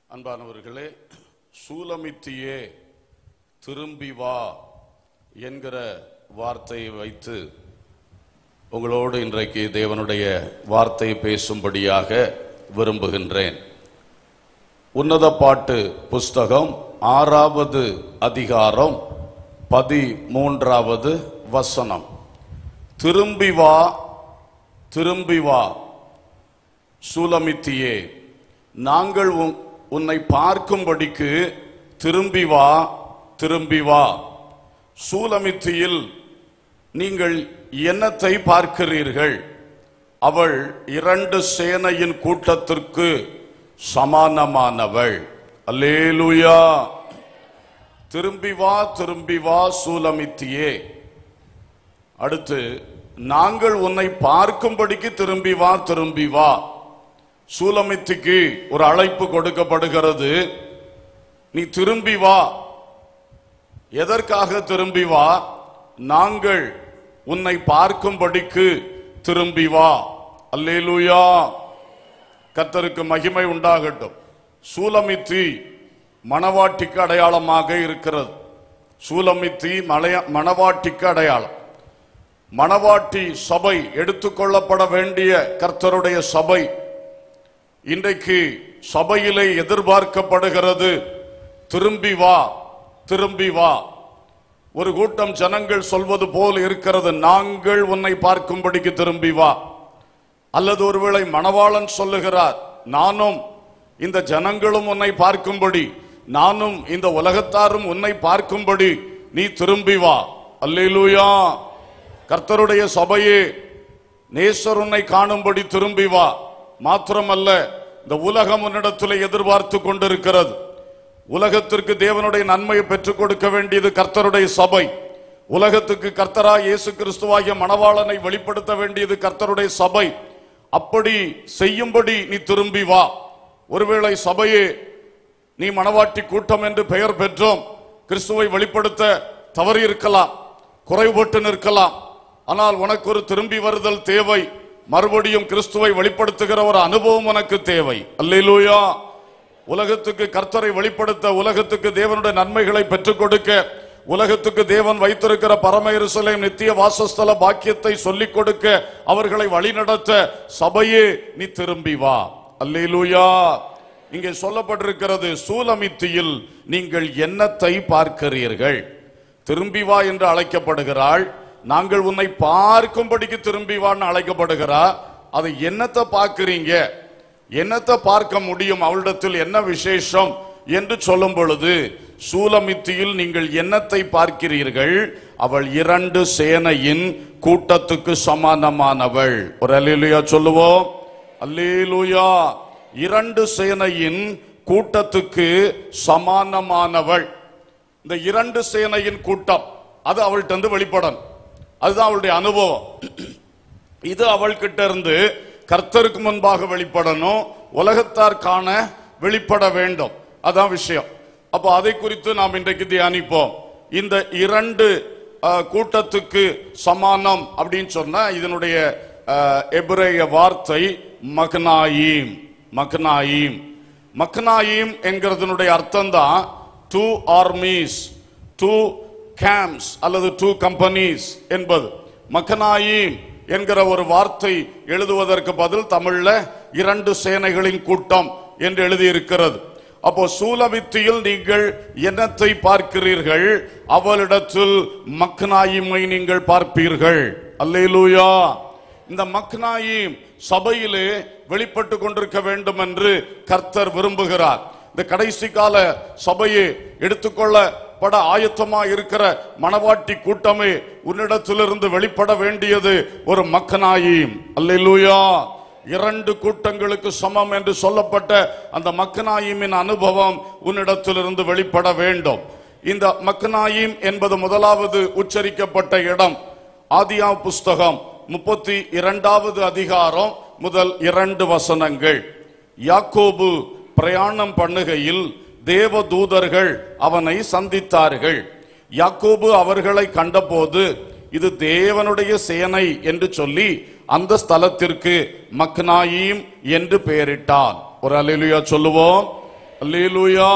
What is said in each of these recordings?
அன்பானவர்களே சூலமித்தியே திரும்பி வா என்கிற வார்த்தையை வைத்து உங்களோடு இன்றைக்கு தேவனுடைய வார்த்தை பேசும்படியாக விரும்புகின்றேன் உன்னத பாட்டு புஸ்தகம் ஆறாவது அதிகாரம் பதிமூன்றாவது வசனம் திரும்பி வா திரும்பி வா சூலமித்தியே நாங்கள் உன்- உன்னை பார்க்கும்படிக்கு திரும்பி வா திரும்பி வா சூலமித்தியில் நீங்கள் என்னத்தை பார்க்கிறீர்கள் அவள் இரண்டு சேனையின் கூட்டத்திற்கு சமானமானவள் அல்லேலூயா திரும்பி வா திரும்பி வா சூலமித்தியே அடுத்து நாங்கள் உன்னை பார்க்கும்படிக்கு திரும்பி வா திரும்பி வா சூலமித்திக்கு ஒரு அழைப்பு கொடுக்கப்படுகிறது நீ திரும்பி வா எதற்காக திரும்பி வா நாங்கள் உன்னை பார்க்கும்படிக்கு திரும்பி வா அல்லேலூயா கர்த்தருக்கு மகிமை உண்டாகட்டும் சூலமித்தி மணவாட்டிக்கு அடையாளமாக இருக்கிறது சூலமித்தி மலைய மணவாட்டிக்கு அடையாளம் மணவாட்டி சபை எடுத்துக்கொள்ளப்பட வேண்டிய கர்த்தருடைய சபை இன்றைக்கு சபையிலே எதிர்பார்க்கப்படுகிறது திரும்பி வா திரும்பி வா ஒரு கூட்டம் ஜனங்கள் சொல்வது போல் இருக்கிறது நாங்கள் உன்னை பார்க்கும்படிக்கு திரும்பி வா அல்லது ஒருவேளை மணவாளன் சொல்லுகிறார் நானும் இந்த ஜனங்களும் உன்னை பார்க்கும்படி நானும் இந்த உலகத்தாரும் உன்னை பார்க்கும்படி நீ திரும்பி வா அல்லேலூயா கர்த்தருடைய சபையே நேசர் உன்னை காணும்படி திரும்பி வா மாத்திரமல்ல இந்த உலகம் உன்னிடத்தில் எதிர்பார்த்து கொண்டிருக்கிறது உலகத்திற்கு தேவனுடைய நன்மையை பெற்றுக் கொடுக்க வேண்டியது கர்த்தருடைய சபை உலகத்துக்கு கர்த்தரா இயேசு கிறிஸ்துவாகிய மணவாளனை வெளிப்படுத்த வேண்டியது கர்த்தருடைய சபை அப்படி செய்யும்படி நீ திரும்பி வா ஒருவேளை சபையே நீ மணவாட்டி கூட்டம் என்று பெயர் பெற்றோம் கிறிஸ்துவை வெளிப்படுத்த தவறி இருக்கலாம் குறைபட்டு நிற்கலாம் ஆனால் உனக்கு ஒரு திரும்பி வருதல் தேவை மறுபடியும் கிறிஸ்துவை வெளிப்படுத்துகிற ஒரு அனுபவம் உனக்கு தேவை அல்லேலூயா உலகத்துக்கு கர்த்தரை வெளிப்படுத்த உலகத்துக்கு தேவனுடைய நன்மைகளை பெற்றுக் கொடுக்க உலகத்துக்கு தேவன் வைத்திருக்கிற பரம எருசலேம் நித்திய வாசஸ்தல பாக்கியத்தை சொல்லிக் கொடுக்க அவர்களை வழிநடத்த சபையே நீ திரும்பி வா அல்லேலூயா இங்கே சொல்லப்பட்டிருக்கிறது சூலமித்தியில் நீங்கள் என்னத்தை பார்க்கிறீர்கள் திரும்பி வா என்று அழைக்கப்படுகிறாள் நாங்கள் உன்னை பார்க்கும்படிக்கு திரும்பி வான்னு அழைக்கப்படுகிறா அது என்னத்தை பார்க்கிறீங்க என்னத்தை பார்க்க முடியும் அவளிடத்தில் என்ன விசேஷம் என்று சொல்லும் பொழுது சூலமித்தியில் நீங்கள் என்னத்தை பார்க்கிறீர்கள் அவள் இரண்டு சேனையின் கூட்டத்துக்கு சமானமானவள் ஒரு அல்லேலூயா சொல்லுவோம் அல்லேலூயா இரண்டு சேனையின் கூட்டத்துக்கு சமானமானவள் இந்த இரண்டு சேனையின் கூட்டம் அது அவள்கிட்ட இருந்து வெளிப்படணும் அதுதான் அவளுடைய அனுபவம் இது அவள்கிட்ட இருந்து கர்த்தருக்கு முன்பாக வெளிப்படணும் உலகத்தார் காண வெளிப்பட வேண்டும் அதான் விஷயம் அப்போ அதை குறித்து நாம் இன்றைக்கு தியானிப்போம் இந்த இரண்டு அஹ், கூட்டத்துக்கு சமானம் அப்படின்னு சொன்னா இதனுடைய அஹ், எபிரேய வார்த்தை மக்னாயீம் மக்னாயீம் மக்னாயீம் என்கிறதனுடைய அர்த்தம் தான் டூ ஆர்மீஸ் டூ கேம்ப்ஸ் அல்லது டூ கம்பெனிஸ் என்பது மக்கனாயீம் என்கிற ஒரு வார்த்தை எழுதுவதற்கு பதில் தமிழ்ல இரண்டு சேனைகளின் கூட்டம் என்று எழுதியிருக்கிறது அப்போ சூலவித்தியில் நீங்கள் என்னத்தை பார்க்கிறீர்கள் அவளிடத்தில் மக்னாயிமை நீங்கள் பார்ப்பீர்கள் அல்லேலூயா இந்த மக்னாயிம் சபையிலே வெளிப்பட்டு கொண்டிருக்க வேண்டும் என்று கர்த்தர் விரும்புகிறார் இந்த கடைசி கால சபையே எடுத்துக்கொள்ளப்பட ஆயத்தமா இருக்கிற மணவாட்டி கூட்டமே உன்னிடத்திலிருந்து வெளிப்பட வேண்டியது ஒரு மக்கனாயிம் அல்லேலூயா இரண்டு கூட்டங்களுக்கு சமம் என்று சொல்லப்பட்ட அந்த மக்கனாயிமின் அனுபவம் உன்னிடத்திலிருந்து வெளிப்பட வேண்டும் இந்த மக்கனாயிம் என்பது முதலாவது உச்சரிக்கப்பட்ட இடம் ஆதியா புஸ்தகம் முப்பத்தி இரண்டாவது அதிகாரம் முதல் இரண்டு வசனங்கள் யாக்கோபு பிரயாணம் பண்ணுகையில் தேவ தூதர்கள் அவனை சந்தித்தார்கள் யாக்கோபு அவர்களை கண்டபோது இது தேவனுடைய சேனை என்று சொல்லி அந்த ஸ்தலத்திற்கு மக்னாயீம் என்று பெயரிட்டான் ஒரு அலையிலுயா சொல்லுவோம் அல்லேலூயா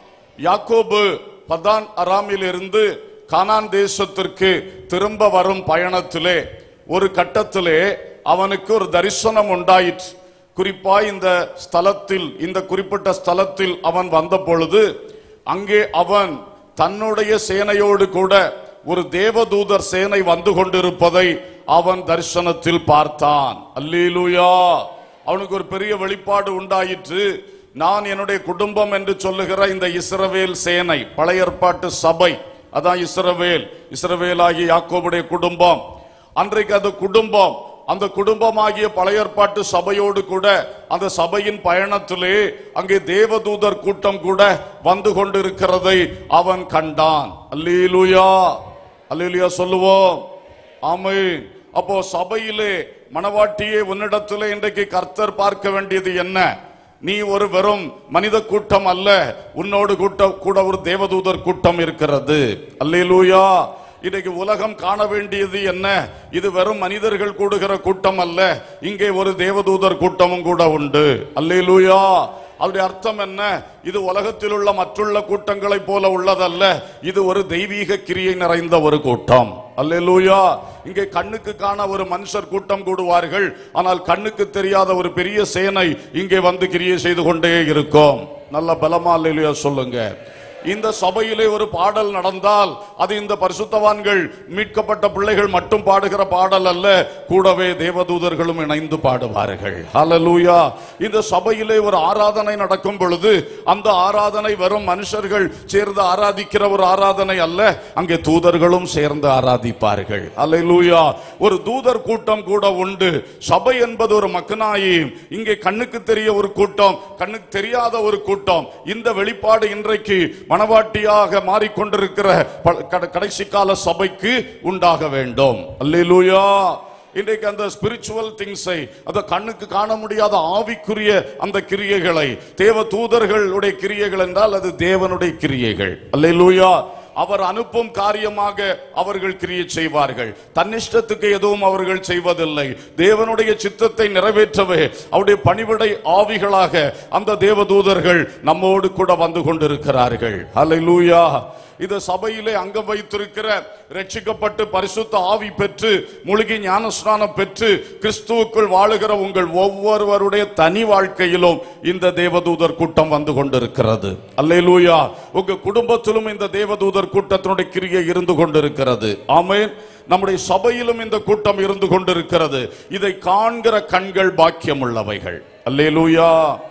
யாக்கோபு பதான் அராமிலிருந்து கானான் தேசத்திற்கு திரும்ப வரும் பயணத்திலே ஒரு கட்டத்திலே அவனுக்கு ஒரு தரிசனம் உண்டாயிற்று குறிப்பாய் இந்த ஸ்தலத்தில் இந்த குறிப்பிட்ட ஸ்தலத்தில் அவன் வந்த பொழுது அங்கே அவன் தன்னுடைய சேனையோடு கூட ஒரு தேவதூதர் சேனை வந்து கொண்டிருப்பதை அவன் தரிசனத்தில் பார்த்தான் அல்லேலூயா அவனுக்கு ஒரு பெரிய வெளிப்பாடு உண்டாயிற்று நான் என்னுடைய குடும்பம் என்று சொல்லுகிற இந்த இஸ்ரவேல் சேனை பழைய ஏற்பாட்டு சபை அதான் இஸ்ரவேல் இஸ்ரவேலாகிய யாக்கோபுடைய குடும்பம் அன்றைக்கு அந்த குடும்பம் அந்த குடும்பமாகிய பழைய ஏற்பாட்டு சபையோடு கூட அந்த சபையின் பயணத்திலே அங்கே தேவதூதர் கூட்டம் கூட வந்து கொண்டிருக்கிறதை அவன் கண்டான் அல்லேலூயா அல்லேலூயா சொல்லுவோம் ஆமென் அப்போ சபையிலே மணவாட்டியே உன்னிடத்திலே இன்றைக்கு கர்த்தர் பார்க்க வேண்டியது என்ன நீ ஒரு வெறும் மனித கூட்டம் அல்ல உன்னோடு கூட்டம் கூட ஒரு தேவதூதர் கூட்டம் இருக்கிறது அல்லேலூயா இன்னைக்கு உலகம் காண வேண்டியது என்ன இது வெறும் மனிதர்கள் கூடுகிற கூட்டம் அல்ல இங்கே ஒரு தேவதூதர் கூட்டமும் கூட உண்டு அல்லேலூயா அதனுடைய அர்த்தம் என்ன இது உலகத்தில் உள்ள மற்றுள்ள கூட்டங்களைப் போல உள்ளதல்ல இது ஒரு தெய்வீக கிரியை நிறைந்த ஒரு கூட்டம் அல்லேலூயா இங்கே கண்ணுக்கு காண ஒரு மனுஷர் கூட்டம் கூடுவார்கள் ஆனால் கண்ணுக்கு தெரியாத ஒரு பெரிய சேனை இங்கே வந்து கிரியை செய்து கொண்டே இருக்கும் நல்ல பலமா அல்லேலூயா சொல்லுங்க இந்த சபையிலே ஒரு பாடல் நடந்தால் அது இந்த பரிசுத்தவான்கள் மீட்கப்பட்ட பிள்ளைகள் மட்டும் பாடுகிற பாடல் அல்ல கூடவே தேவதூதர்களும் இணைந்து பாடுவார்கள் ஹalleluya இந்த சபையிலே ஒரு ஆராதனை நடக்கும் பொழுது அந்த ஆராதனை வெறும் மனுஷர்கள் சேர்ந்து ஆராதிக்கிற ஒரு ஆராதனை அல்ல அங்கே தூதர்களும் சேர்ந்து ஆராதிப்பார்கள் ஹalleluya ஒரு தூதர் கூட்டம் கூட உண்டு சபை என்பது ஒரு மக்கனாயி இங்கே கண்ணுக்கு தெரிய ஒரு கூட்டம் கண்ணுக்கு தெரியாத ஒரு கூட்டம் இந்த வெளிப்பாடு இன்றைக்கு மனவாட்டியாக மாறிக்கொண்டிருக்கிற ப- கட- கடைசி கால சபைக்கு உண்டாக வேண்டும் அல்லேலூயா இன்றைக்கு அந்த ஸ்பிரிச்சுவல் திங்ஸை அந்த கண்ணுக்கு காண முடியாத ஆவிக்குரிய அந்த கிரியைகளை தேவ தூதர்களுடைய கிரியைகள் என்றால் அது தேவனுடைய கிரியைகள் அல்லேலூயா அவர் அனுப்பும் காரியமாக அவர்கள் கிரியை செய்வார்கள் தன்னிஷ்டத்துக்கு எதுவும் அவர்கள் செய்வதில்லை தேவனுடைய சித்தத்தை நிறைவேற்றவே அவருடைய பணிவிடை ஆவிகளாக அந்த தேவதூதர்கள் நம்மோடு கூட வந்து கொண்டிருக்கிறார்கள் ஹalleluya இது சபையிலே அங்கம் வைத்திருக்கிற ரட்சிக்கப்பட்டு பரிசுத்த ஆவி பெற்று முழுகி ஞானஸ்நானம் பெற்று கிறிஸ்துவுக்குள் வாழுகிற உங்கள் ஒவ்வொருவருடைய தனி வாழ்க்கையிலும் இந்த தேவதூதர் கூட்டம் வந்து கொண்டிருக்கிறது அல்லேலூயா உங்க குடும்பத்திலும் இந்த தேவதூதர் கூட்டத்தினுடைய கிரியை இருந்து கொண்டிருக்கிறது ஆமென் நம்முடைய சபையிலும் இந்த கூட்டம் இருந்து கொண்டிருக்கிறது இதை காண்கிற கண்கள் பாக்கியம் உள்ளவைகள் அல்லேலூயா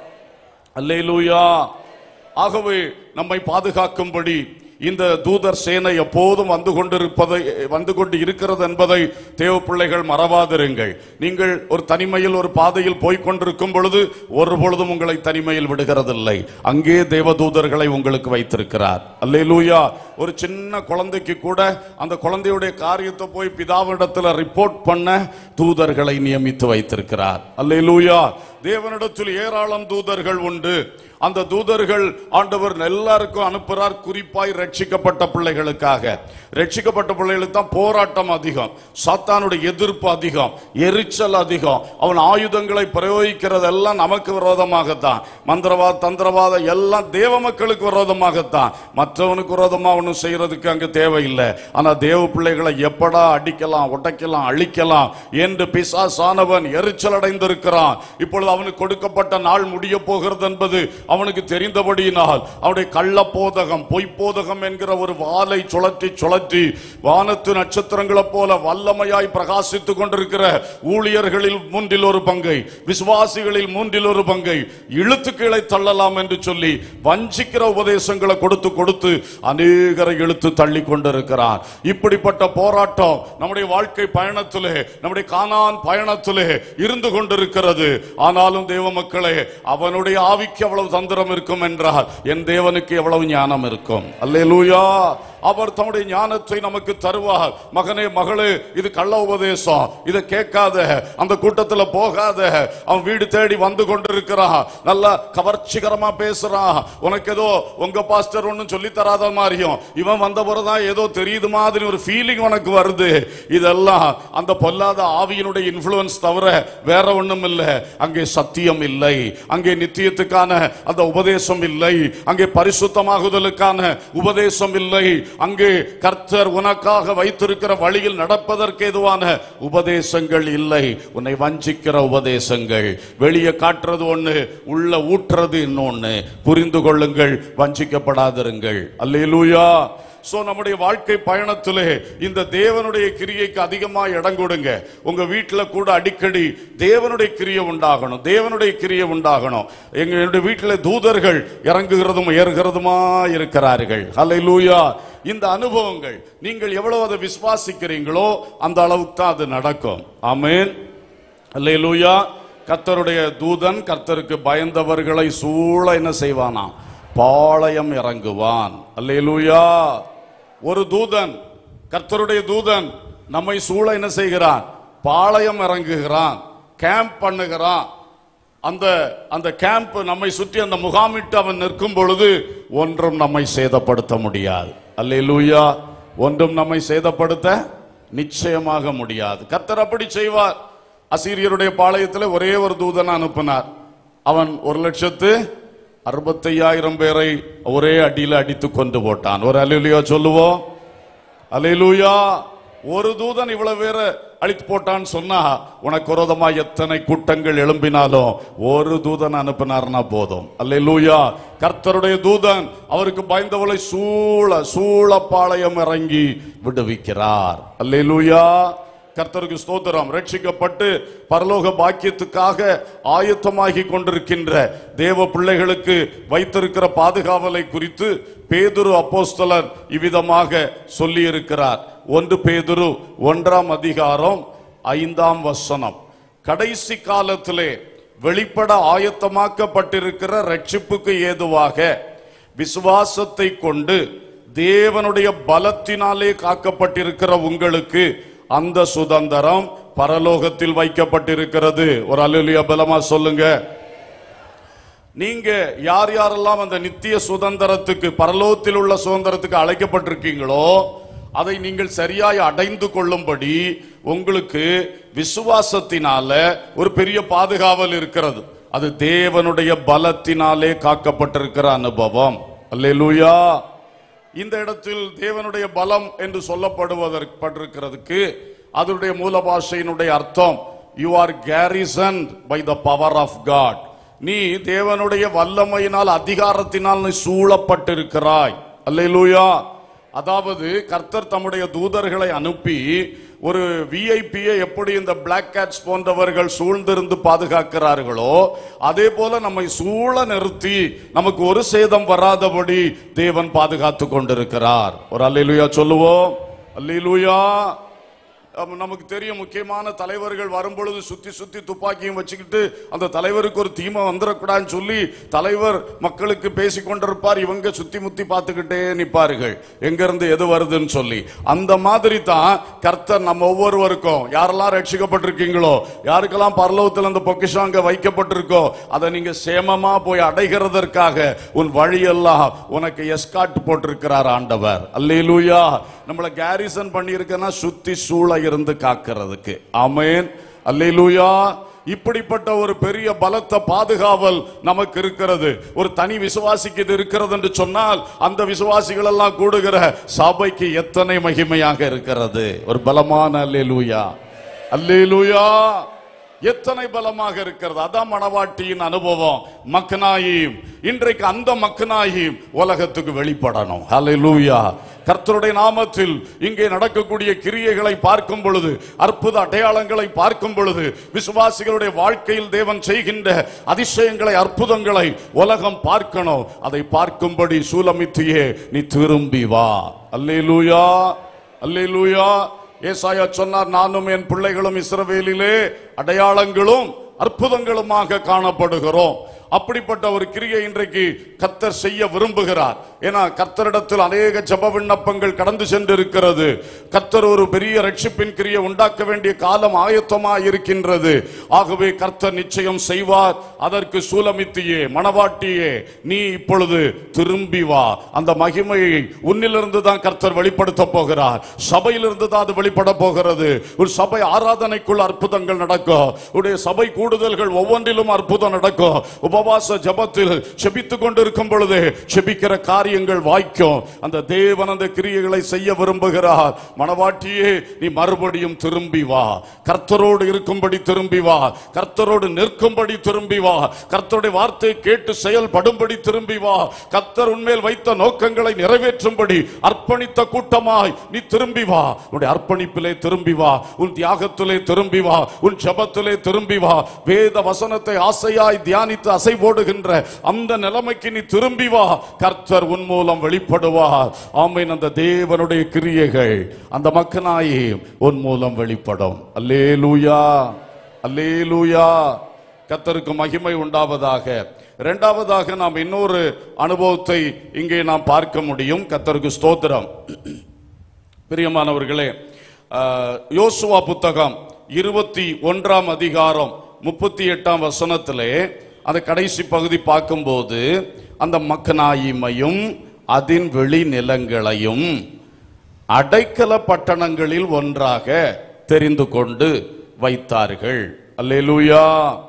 அல்லேலூயா ஆகவே நம்மை பாதுகாக்கும்படி இந்த தூதர் சேனை எப்போதும் வந்து கொண்டிருப்பதை வந்து கொண்டு இருக்கிறது என்பதை தேவ பிள்ளைகள் மறவாதிருங்கள் நீங்கள் ஒரு தனிமையில் ஒரு பாதையில் போய்க் கொண்டிருக்கும் பொழுது ஒரு பொழுதும் உங்களை தனிமையில் விடுகிறதில்லை அங்கே தேவதூதர்களை உங்களுக்கு வைத்திருக்கிறார் அல்லேலூயா ஒரு சின்ன குழந்தைக்கு கூட அந்த குழந்தையுடைய காரியத்தை போய் பிதாவிடத்துல ரிப்போர்ட் பண்ண தூதர்களை நியமித்து வைத்திருக்கிறார் அல்லேலூயா தேவனிடத்தில் ஏராளம் தூதர்கள் உண்டு அந்த தூதர்கள் ஆண்டவர் எல்லாருக்கும் அனுப்புறார் குறிப்பாய் ரட்சிக்கப்பட்ட பிள்ளைகளுக்காக ரட்சிக்கப்பட்ட பிள்ளைகளுக்கு தான் போராட்டம் அதிகம் சாத்தானுடைய எதிர்ப்பு அதிகம் எரிச்சல் அதிகம் அவன் ஆயுதங்களை பிரயோகிக்கிறதெல்லாம் நமக்கு விரோதமாகத்தான் மந்திரவாத தந்திரவாத எல்லாம் தேவ மக்களுக்கு விரோதமாகத்தான் மற்றவனுக்கு விரோதமா ஒன்றும் செய்யறதுக்கு அங்கு தேவையில்லை ஆனா தேவ பிள்ளைகளை எப்படா அடிக்கலாம் உடைக்கலாம் அழிக்கலாம் என்று பிசாசானவன் எரிச்சல் அடைந்திருக்கிறான் இப்பொழுது அவனுக்கு கொடுக்கப்பட்ட நாள் முடிய போகிறது என்பது அவனுக்கு தெரிந்தபடியினால் அவனுடைய கள்ள போதகம் பொய்ப்போதகம் என்கிற ஒரு வாளை சுழற்றி சுழற்றி வானத்து நட்சத்திரங்களைப் போல வல்லமையாய் பிரகாசித்துக் கொண்டிருக்கிற ஊழியர்களில் மூன்றில் ஒரு பங்கை விசுவாசிகளில் மூன்றில் ஒரு பங்கை இழுத்து கீழே தள்ளலாம் என்று சொல்லி வஞ்சிக்கிற உபதேசங்களை கொடுத்து கொடுத்து அநேகரை இழுத்து தள்ளி கொண்டிருக்கிறான் இப்படிப்பட்ட போராட்டம் நம்முடைய வாழ்க்கை பயணத்திலே நம்முடைய கானான் பயணத்திலே இருந்து கொண்டிருக்கிறது ஆனாலும் தேவ மக்களே அவனுடைய ஆவிக்கு எவ்வளவு தந்திரம் இருக்கும் என்றால் என் தேவனுக்கு எவ்வளவு ஞானம் இருக்கும் அல்லேலூயா அவர் தம்முடைய ஞானத்தை நமக்கு தருவார் மகனே மகளே இது கள்ள உபதேசம் இதை கேட்காத அந்த கூட்டத்துல போகாத அவன் வீடு தேடி வந்து கொண்டிருக்கிறான் நல்லா கவர்ச்சிகரமா பேசுறான் உனக்கு ஏதோ உங்க பாஸ்டர் ஒன்னும் சொல்லி தராத மாதிரியும் இவன் வந்த பிறகுதான் ஏதோ தெரியுது மாதிரி ஒரு ஃபீலிங் உனக்கு வருது இதெல்லாம் அந்த பொல்லாத ஆவியினுடைய இன்ஃப்ளூயன்ஸ் தவிர வேற ஒண்ணும் இல்லை அங்கே சத்தியம் இல்லை அங்கே நித்தியத்துக்கான அந்த உபதேசம் இல்லை அங்கே பரிசுத்தமாகுதலுக்கான உபதேசம் இல்லை அங்கே கர்த்தர் உனக்காக வைத்திருக்கிற வழியில் நடப்பதற்கு எதுவான உபதேசங்கள் இல்லை உன்னை வஞ்சிக்கிற உபதேசங்கள் வெளியே காட்டுறது ஒண்ணு உள்ள ஊற்றுறது இன்னொன்னு புரிந்து கொள்ளுங்கள் வஞ்சிக்கப்படாதிருங்கள் அல்லேலூயா சோ நம்முடைய வாழ்க்கை பயணத்திலே இந்த தேவனுடைய கிரியைக்கு அதிகமா இடம் கொடுங்க உங்க வீட்டுல கூட அடிக்கடி தேவனுடைய கிரியை உண்டாகணும் தேவனுடைய கிரியை உண்டாகணும் எங்க என்னுடைய வீட்டுல தூதர்கள் இறங்குகிறதும் ஏறுகிறதுமா இருக்கிறார்கள் ஹalleluya இந்த அனுபவங்கள் நீங்கள் எவ்வளவு அதை விசுவாசிக்கிறீங்களோ அந்த அளவுக்கு தான் அது நடக்கும் ஆமென் அல்லேலூயா கர்த்தருடைய தூதன் கர்த்தருக்கு பயந்தவர்களை சூழ என்ன செய்வானாம் பாளையம் இறங்குவான் அல்லேலூயா ஒரு தூதன் கர்த்தருடைய தூதன் நம்மை சூழ என்ன செய்கிறான் பாளையம் இறங்குகிறான் கேம்ப் பண்ணுகிறான் அந்த அந்த கேம்ப் நம்மை சுற்றி அந்த முகாமிட்டு அவன் நிற்கும் பொழுது ஒன்றும் நம்மை சேதப்படுத்த முடியாது அல்லேலூயா ஒன்றும் நம்மை சேதப்படுத்த நிச்சயமாக முடியாது கர்த்தர் அப்படி செய்வார் அசீரியருடைய பாளையத்தில் ஒரே ஒரு தூதன் அனுப்பினார் அவன் ஒரு லட்சத்து அறுபத்தையாயிரம் பேரை ஒரே அடியில் அடித்து கொண்டு போட்டான் ஒரு அலையிலுயா சொல்லுவோம் அலையிலுயா ஒரு தூதன் இவ்வளவு பேரை அழித்து போட்டான்னு சொன்னா உனக்கு விரோதமா எத்தனை கூட்டங்கள் எழும்பினாலும் ஒரு தூதன் அனுப்பினார்னா போதும் அல்லேலூயா கர்த்தருடைய தூதன் அவருக்கு பயந்தவளை சூழ சூழப்பாளையம் இறங்கி விடுவிக்கிறார் அல்லேலூயா கர்த்தருக்கு ஸ்தோத்திரம் ரட்சிக்கப்பட்டு பரலோக பாக்கியத்துக்காக ஆயத்தமாகி கொண்டிருக்கின்ற தேவ பிள்ளைகளுக்கு வைத்திருக்கிற பாதுகாவலை குறித்து பேதுரு அப்போஸ்தலர் இவ்விதமாக சொல்லி இருக்கிறார் ஒன்று பேதுரு ஒன்றாம் அதிகாரம் ஐந்தாம் வசனம் கடைசி காலத்திலே வெளிப்பட ஆயத்தமாக்கப்பட்டிருக்கிற ரட்சிப்புக்கு ஏதுவாக விசுவாசத்தை கொண்டு தேவனுடைய பலத்தினாலே காக்கப்பட்டிருக்கிற உங்களுக்கு அந்த சுதந்திரம் பரலோகத்தில் வைக்கப்பட்டிருக்கிறது ஒரு அலுலியா பலமா சொல்லுங்க நீங்க யார் யாரெல்லாம் அந்த நித்திய சுதந்திரத்துக்கு பரலோகத்தில் உள்ள சுதந்திரத்துக்கு அழைக்கப்பட்டிருக்கீங்களோ அதை நீங்கள் சரியாய் அடைந்து கொள்ளும்படி உங்களுக்கு விசுவாசத்தினால ஒரு பெரிய பாதுகாவல் இருக்கிறது அது தேவனுடைய பலத்தினாலே காக்கப்பட்டிருக்கிற அனுபவம் அல்லேலூயா இந்த இடத்தில் தேவனுடைய பலம் என்று சொல்லப்படுவதற்கு பட்டிருக்கிறதுக்கு அதனுடைய மூல பாஷையினுடைய அர்த்தம் you are garrison by the power of God நீ தேவனுடைய வல்லமையினால் அதிகாரத்தினால் நீ சூழப்பட்டிருக்கிறாய் அல்லேலூயா அதாவது கர்த்தர் தம்முடைய தூதர்களை அனுப்பி ஒரு விஐபியை எப்படி இந்த பிளாக் கேட்ஸ் போன்றவர்கள் சூழ்ந்திருந்து பாதுகாக்கிறார்களோ அதே போல நம்மை சூழ நிறுத்தி நமக்கு ஒரு சேதம் வராதபடி தேவன் பாதுகாத்து கொண்டிருக்கிறார் ஒரு அல்லேலூயா சொல்லுவோம் அல்லேலூயா அப்ப நமக்கு தெரியும் முக்கியமான தலைவர்கள் வரும்பொழுது சுத்தி சுத்தி துப்பாக்கியும் வச்சுக்கிட்டு அந்த தலைவருக்கு ஒரு தீமை வந்துடக்கூடாதுன்னு சொல்லி தலைவர் மக்களுக்கு பேசி கொண்டிருப்பார் இவங்க சுத்தி முத்தி பார்த்துக்கிட்டே நிப்பார்கள் எங்க இருந்து எது வருதுன்னு சொல்லி அந்த மாதிரி தான் கர்த்தர் நம்ம ஒவ்வொருவருக்கும் யாரெல்லாம் ரட்சிக்கப்பட்டிருக்கீங்களோ யாருக்கெல்லாம் பரலோகத்தில் அந்த பொக்கிஷம் அங்க வைக்கப்பட்டிருக்கோ அதை நீங்க சேமமா போய் அடைகிறதற்காக உன் வழியெல்லாம் உனக்கு எஸ்காட் போட்டிருக்கிறார் ஆண்டவர் அல்லேலூயா நம்மள கேரிசன் பண்ணியிருக்கனா சுத்தி சூழ இருந்து காக்கிறதுக்கு ஆமென் அல்லேலூயா இப்படிப்பட்ட ஒரு பெரிய பலத்த பாதுகாவல் நமக்கு இருக்கிறது ஒரு தனி விசுவாசிக்கு இது இருக்கிறது என்று சொன்னால் அந்த விசுவாசிகள் எல்லாம் கூடுகிற சபைக்கு எத்தனை மகிமையாக இருக்கிறது ஒரு பலமான அல்லேலூயா அல்லேலூயா எத்தனை பலமாக இருக்கிறது அதான் மணவாட்டியின் அனுபவம் மக்கனாயும் இன்றைக்கு அந்த மக்கனாயும் உலகத்துக்கு வெளிப்படணும் ஹalleluya கர்த்தருடைய நாமத்தில் இங்கே நடக்கக்கூடிய கிரியைகளை பார்க்கும் பொழுது அற்புத அடையாளங்களை பார்க்கும் பொழுது விசுவாசிகளுடைய வாழ்க்கையில் தேவன் செய்கின்ற அதிசயங்களை அற்புதங்களை உலகம் பார்க்கணும் அதை பார்க்கும்படி சூலமித்தியே நீ திரும்பி வா அல்லேலூயா அல்லேலூயா ஏசாயா சொன்னார் நானும் என் பிள்ளைகளும் இஸ்ரவேலிலே அடையாளங்களும் அற்புதங்களுமாக காணப்படுகிறோம் அப்படிப்பட்ட ஒரு கிரியை இன்றைக்கு கத்தர் செய்ய விரும்புகிறார் ஏன்னா கத்தரிடத்தில் அநேக ஜப விண்ணப்பங்கள் கடந்து சென்றிருக்கிறது கத்தர் ஒரு பெரிய ரட்சிப்பின் கிரியை உண்டாக்க வேண்டிய காலம் ஆயத்தமாய் இருக்கின்றது ஆகவே கர்த்தர் நிச்சயம் செய்வார் அதற்கு சூலமித்தியே மணவாட்டியே நீ இப்பொழுது திரும்பி வா அந்த மகிமையை உன்னிலிருந்து தான் கர்த்தர் வெளிப்படுத்த போகிறார் சபையிலிருந்து தான் அது வெளிப்பட போகிறது ஒரு சபை ஆராதனைக்குள் அற்புதங்கள் நடக்கும் உடைய சபை கூடுதல்கள் ஒவ்வொன்றிலும் அற்புதம் நடக்கும் உபவாச ஜபத்தில் செபித்துக் கொண்டிருக்கும் பொழுது செபிக்கிற காரியங்கள் வாய்க்கும் அந்த தேவன் அந்த கிரியைகளை செய்ய விரும்புகிறார் மணவாட்டியே நீ மறுபடியும் திரும்பி வா கர்த்தரோடு இருக்கும்படி திரும்பி வா கர்த்தரோடு நிற்கும்படி திரும்பி வா கர்த்தருடைய வார்த்தை கேட்டு செயல்படும்படி திரும்பி வா கர்த்தர் உன்மேல் வைத்த நோக்கங்களை நிறைவேற்றும்படி அர்ப்பணித்த கூட்டமாய் நீ திரும்பி வா உன்னுடைய அர்ப்பணிப்பிலே திரும்பி வா உன் தியாகத்திலே திரும்பி வா உன் ஜெபத்திலே திரும்பி வா வேத வசனத்தை ஆசையாய் தியானித்து அசை போடுகின்ற அந்த நிலைமைக்கு நீ திரும்பி வா கர்த்தர் உன் மூலம் வெளிப்படுவார் ஆமீன் அந்த தேவனுடைய கிரியைகள் அந்த மக்கனாயே உன் மூலம் வெளிப்படும் அல்லேலூயா அல்லேலூயா கர்த்தருக்கு மகிமை உண்டாவதாக இரண்டாவதாக நாம் இன்னொரு அனுபவத்தை இங்கே நாம் பார்க்க முடியும் கர்த்தருக்கு ஸ்தோத்திரம் பிரியமானவர்களே ஆஹ், யோசுவா புத்தகம் இருபத்தி ஒன்றாம் அதிகாரம் முப்பத்தி எட்டாம் வசனத்திலே அந்த கடைசி பகுதி பார்க்கும்போது அந்த மக்கனாயிமையும் அதின் வெளி நிலங்களையும் அடைக்கல பட்டணங்களில் ஒன்றாக தெரிந்து கொண்டு வைத்தார்கள் அல்லேலூயா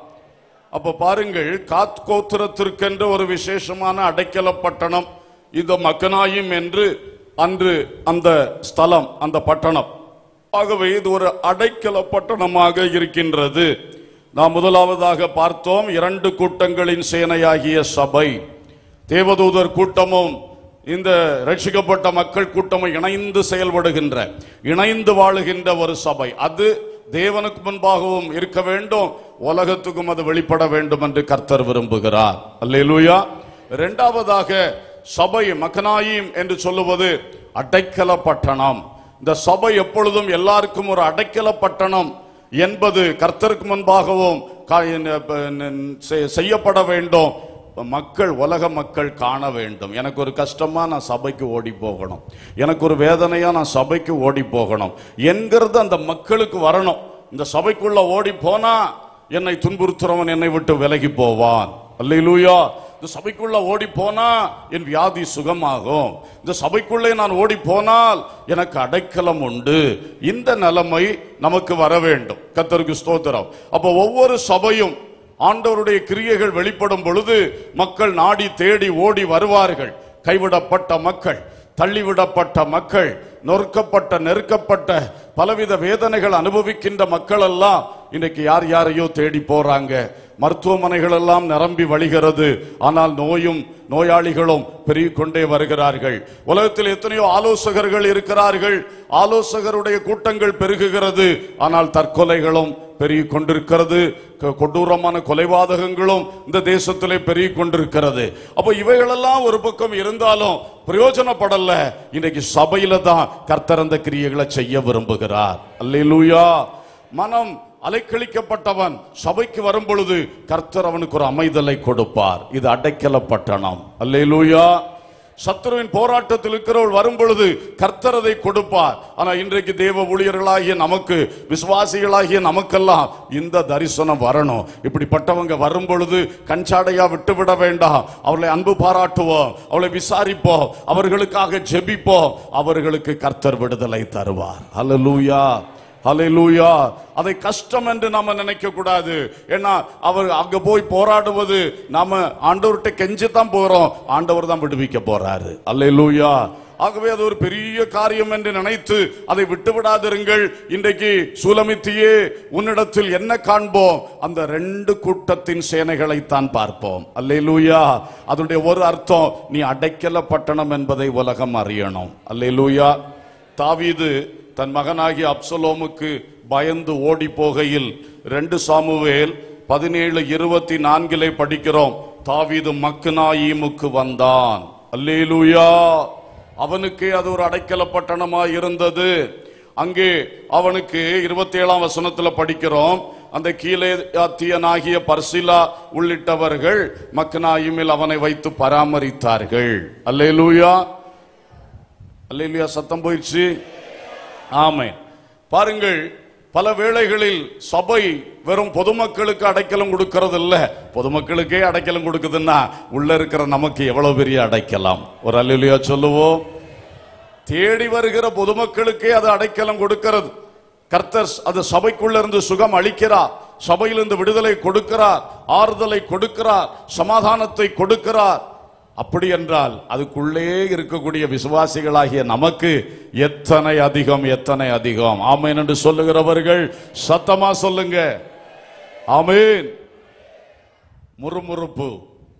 அப்ப பாருங்கள் காத் கோத்திரத்திற்கென்று ஒரு விசேஷமான அடைக்கல பட்டணம் இந்த மக்கனாயும் என்று அன்று அந்த ஸ்தலம் அந்த பட்டணம் ஆகவே இது ஒரு அடைக்கல பட்டணமாக இருக்கின்றது நாம் முதலாவதாக பார்த்தோம் இரண்டு கூட்டங்களின் சேனையாகிய சபை தேவதூதர் கூட்டமும் இந்த ரட்சிக்கப்பட்ட மக்கள் கூட்டமும் இணைந்து செயல்படுகின்ற இணைந்து வாழுகின்ற ஒரு சபை அது தேவனுக்கு முன்பாகவும் இருக்க வேண்டும் உலகத்துக்கும் அது வெளிப்பட வேண்டும் என்று கர்த்தர் விரும்புகிறார் அல்லேலூயா இரண்டாவதாக சபை மக்கனாயிம் என்று சொல்லுவது அடைக்கல பட்டணம் இந்த சபை எப்பொழுதும் எல்லாருக்கும் ஒரு அடைக்கல பட்டணம் என்பது கர்த்தருக்கு முன்பாகவும் கா- ந- ப- ந- செ- செய்யப்பட வேண்டும் மக்கள் உலக மக்கள் காண வேண்டும் எனக்கு ஒரு கஷ்டமா நான் சபைக்கு ஓடி போகணும் எனக்கு ஒரு வேதனையா நான் சபைக்கு ஓடி போகணும் என்கிறது அந்த மக்களுக்கு வரணும் இந்த சபைக்குள்ள ஓடி போனா என்னை துன்புறுத்துறவன் என்னை விட்டு விலகி போவான் அல்லேலூயா இந்த சபைக்குள்ள ஓடி போனா என் வியாதி சுகமாகும் இந்த சபைக்குள்ளே நான் ஓடி போனால் எனக்கு அடைக்கலம் உண்டு இந்த நிலைமை நமக்கு வர வேண்டும் கத்தருக்கு ஸ்தோத்திரம் அப்போ ஒவ்வொரு சபையும் ஆண்டவருடைய கிரியைகள் வெளிப்படும் பொழுது மக்கள் நாடி தேடி ஓடி வருவார்கள் கைவிடப்பட்ட மக்கள் தள்ளிவிடப்பட்ட மக்கள் நொறுக்கப்பட்ட நெருக்கப்பட்ட பலவித வேதனைகள் அனுபவிக்கின்ற மக்கள் எல்லாம் இன்னைக்கு யார் யாரையோ தேடி போறாங்க மருத்துவமனைகள் எல்லாம் நிரம்பி வழிகிறது ஆனால் நோயும் நோயாளிகளும் பெருகிக் கொண்டே வருகிறார்கள் உலகத்தில் எத்தனையோ ஆலோசகர்கள் இருக்கிறார்கள் ஆலோசகருடைய கூட்டங்கள் பெருகுகிறது ஆனால் தற்கொலைகளும் பெருகிக் கொண்டிருக்கிறது க- கொடூரமான கொலைபாதகங்களும் இந்த தேசத்திலே பெருகிக் கொண்டிருக்கிறது அப்போ இவைகளெல்லாம் ஒரு பக்கம் இருந்தாலும் பிரயோஜனப்படல இன்னைக்கு சபையில தான் கர்த்தர் அந்த கிரியைகளை செய்ய விரும்புகிறார் அல்லேலூயா மனம் அலைக்கழிக்கப்பட்டவன் சபைக்கு வரும் பொழுது கர்த்தர் அவனுக்கு ஒரு அமைதலை கொடுப்பார் இது அடைக்கல பட்டணம் அல்லேலூயா சத்துருவின் போராட்டத்தில் இருக்கிறவள் வரும் பொழுது கர்த்தர் அதை கொடுப்பார் ஆனா இன்றைக்கு தேவ ஊழியர்களாகிய நமக்கு விசுவாசிகளாகிய நமக்கெல்லாம் இந்த தரிசனம் வரணும் இப்படிப்பட்டவங்க வரும் பொழுது கஞ்சாடையா விட்டுவிட வேண்டாம் அவர்களை அன்பு பாராட்டுவோம் அவளை விசாரிப்போம் அவர்களுக்காக ஜெபிப்போம் அவர்களுக்கு கர்த்தர் விடுதலை தருவார் அல்லேலூயா ஹalleluya அதை கஷ்டம் என்று நாம நினைக்க கூடாது ஏன்னா அவர் அங்க போய் போராடுவது நாம ஆண்டவர்கிட்ட கெஞ்சி தான் போறோம் ஆண்டவர் தான் விடுவிக்க போறாரு அல்லேலூயா ஆகவே அது ஒரு பெரிய காரியம் என்று நினைத்து அதை விட்டு விடாதிருங்கள் இன்றைக்கு சூலமித்தியே உன்னிடத்தில் என்ன காண்போம் அந்த ரெண்டு கூட்டத்தின் சேனைகளைத்தான் பார்ப்போம் அல்லேலூயா அதனுடைய ஒரு அர்த்தம் நீ அடைக்கல பட்டணம் என்பதை உலகம் அறியணும் அல்லேலூயா தாவீது தன் மகனாகிய அப்சலோமுக்கு பயந்து ஓடி போகையில் ரெண்டு சாமுவேல் பதினேழு இருபத்தி நான்கிலே படிக்கிறோம் தாவீது மக்னாயீமுக்கு வந்தான் அல்லேலூயா அவனுக்கே அது ஒரு அடைக்கல பட்டணமாய் இருந்தது அங்கே அவனுக்கு இருபத்தி ஏழாம் வசனத்துல படிக்கிறோம் அந்த கீழே ஆத்தியனாகிய பர்சிலா உள்ளிட்டவர்கள் மக்னாயிமில் அவனை வைத்து பராமரித்தார்கள் அல்லேலூயா அல்லேலூயா சத்தம் போயிடுச்சு ஆமென் பாருங்கள் பல வேளைகளில் சபை வெறும் பொதுமக்களுக்கு அடைக்கலம் கொடுக்கிறது இல்ல பொதுமக்களுக்கே அடைக்கலம் கொடுக்குதுன்னா உள்ள இருக்கிற நமக்கு எவ்வளவு பெரிய அடைக்கலாம் ஒரு அல்லேலூயா சொல்லுவோம் தேடி வருகிற பொதுமக்களுக்கே அது அடைக்கலம் கொடுக்கிறது கர்த்தர் அது சபைக்குள்ள இருந்து சுகம் அளிக்கிறார் சபையிலிருந்து விடுதலை கொடுக்கிறார் ஆறுதலை கொடுக்கிறார் சமாதானத்தை கொடுக்கிறார் அப்படி என்றால் அதுக்குள்ளே இருக்கக்கூடிய விசுவாசிகளாகிய நமக்கு எத்தனை அதிகம் எத்தனை அதிகம் ஆமேன் என்று சொல்லுகிறவர்கள் சத்தமா சொல்லுங்க ஆமேன் முறுமுறுப்பு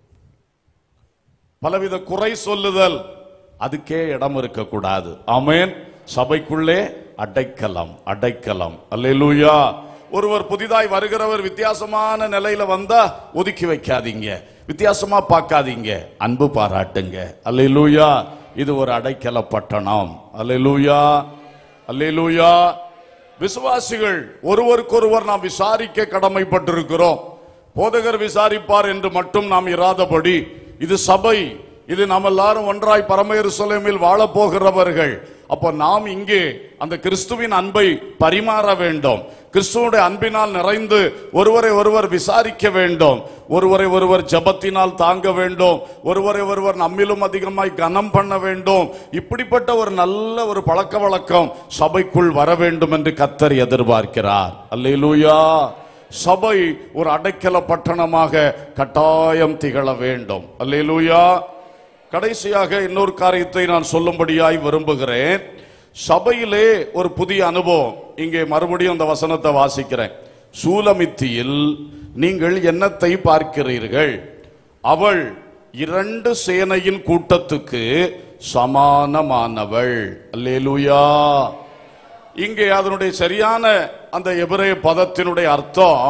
பலவித குறை சொல்லுதல் அதுக்கே இடம் இருக்கக்கூடாது ஆமென் சபைக்குள்ளே அடைக்கலம் அடைக்கலம் அல்லேலூயா ஒருவர் புதிதாய் வருகிறவர் வித்தியாசமான நிலையில வந்தா ஒதுக்கி வைக்காதீங்க வித்தியாசமா பார்க்காதீங்க அன்பு பாராட்டுங்க அல்லேலூயா இது ஒரு அடைக்கல பட்டணம் அல்லேலூயா அல்லேலூயா விசுவாசிகள் ஒருவருக்கொருவர் நாம் விசாரிக்க கடமைப்பட்டிருக்கிறோம் போதகர் விசாரிப்பார் என்று மட்டும் நாம் இராதபடி இது சபை இது நாம் எல்லாரும் ஒன்றாய் பரம எருசலேமில் வாழப் போகிறவர்கள் அப்போ நாம் இங்கே அந்த கிறிஸ்துவின் அன்பை பரிமாற வேண்டும் கிறிஸ்துவுடைய அன்பினால் நிறைந்து ஒருவரை ஒருவர் விசாரிக்க வேண்டும் ஒருவரை ஒருவர் ஜபத்தினால் தாங்க வேண்டும் ஒருவரை ஒருவர் நம்மிலும் அதிகமாய் கனம் பண்ண வேண்டும் இப்படிப்பட்ட ஒரு நல்ல ஒரு பழக்க வழக்கம் சபைக்குள் வர வேண்டும் என்று கத்தர் எதிர்பார்க்கிறார் அல்லேலூயா சபை ஒரு அடைக்கல பட்டணமாக கட்டாயம் திகழ வேண்டும் அல்லேலூயா கடைசியாக இன்னொரு காரியத்தை நான் சொல்லும்படியாய் விரும்புகிறேன் சபையிலே ஒரு புதிய அனுபவம் இங்கே மறுபடியும் அந்த வசனத்தை வாசிக்கிறேன் சூலமித்தியில் நீங்கள் என்னத்தை பார்க்கிறீர்கள் அவள் இரண்டு சேனையின் கூட்டத்துக்கு சமானமானவள் அல்லேலூயா இங்கே அதனுடைய சரியான அந்த எபிரேய பதத்தினுடைய அர்த்தம்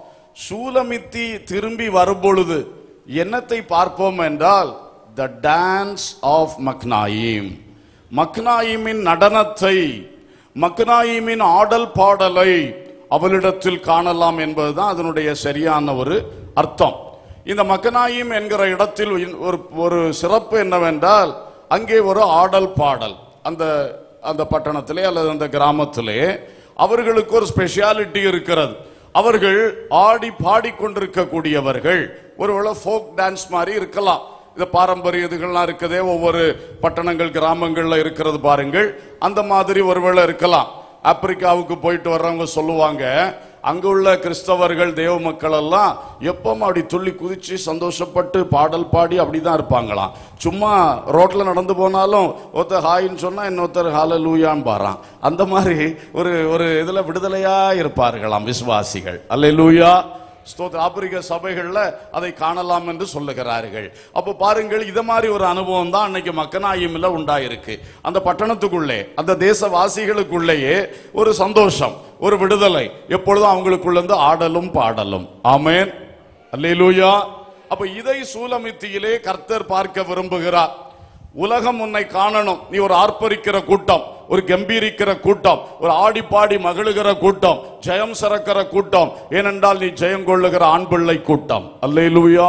சூலமித்தி திரும்பி வரும்பொழுது என்னத்தை பார்ப்போம் என்றால் த டான்ஸ் ஆஃப் மக்னாயிம் மக்னாயிமின் நடனத்தை மக்னாயிமின் ஆடல் பாடலை அவளிடத்தில் காணலாம் என்பதுதான் அதனுடைய சரியான ஒரு அர்த்தம் இந்த மக்கனாயிம் என்கிற இடத்தில் ஒரு ஒரு சிறப்பு என்னவென்றால் அங்கே ஒரு ஆடல் பாடல் அந்த அந்த பட்டணத்திலே அல்லது அந்த கிராமத்திலே அவர்களுக்கு ஒரு ஸ்பெஷாலிட்டி இருக்கிறது அவர்கள் ஆடி பாடிக்கொண்டிருக்கக்கூடியவர்கள் ஒருவேளை ஃபோக் டான்ஸ் மாதிரி இருக்கலாம் இந்த பாரம்பரிய இதுகள்லாம் இருக்குதே ஒவ்வொரு பட்டணங்கள் கிராமங்கள்ல இருக்கிறது பாருங்கள் அந்த மாதிரி ஒருவேளை இருக்கலாம் ஆப்பிரிக்காவுக்கு போயிட்டு வர்றவங்க சொல்லுவாங்க அங்க உள்ள கிறிஸ்தவர்கள் தேவ மக்கள் எல்லாம் எப்பவும் அப்படி துள்ளி குதிச்சு சந்தோஷப்பட்டு பாடல் பாடி அப்படிதான் இருப்பாங்களாம் சும்மா ரோட்ல நடந்து போனாலும் ஒருத்தர் ஹாயின்னு சொன்னா இன்னொருத்தர் ஹால லூயான்னு பாறான் அந்த மாதிரி ஒரு ஒரு இதுல விடுதலையா இருப்பார்களாம் விசுவாசிகள் அல்ல லூயா ஸ்தோத்திர ஆப்பிரிக்க சபைகள்ல அதை காணலாம் என்று சொல்லுகிறார்கள் அப்போ பாருங்கள் இத மாதிரி ஒரு அனுபவம் தான் அன்னைக்கு மக்கனாயிமில் உண்டாயிருக்கு அந்த பட்டணத்துக்குள்ளே அந்த தேசவாசிகளுக்குள்ளேயே ஒரு சந்தோஷம் ஒரு விடுதலை எப்பொழுதும் அவங்களுக்குள்ள இருந்து ஆடலும் பாடலும் ஆமேன் அல்லேலூயா அப்ப இதை சூலமித்தியிலே கர்த்தர் பார்க்க விரும்புகிறார் உலகம் உன்னை காணணும் நீ ஒரு ஆர்ப்பரிக்கிற கூட்டம் ஒரு கம்பீரிக்கிற கூட்டம் ஒரு ஆடி பாடி மகிழுகிற கூட்டம் ஜெயம் சிறக்கிற கூட்டம் ஏனென்றால் நீ ஜெயம் கொள்ளுகிற ஆண் பிள்ளை கூட்டம் அல்லேலூயா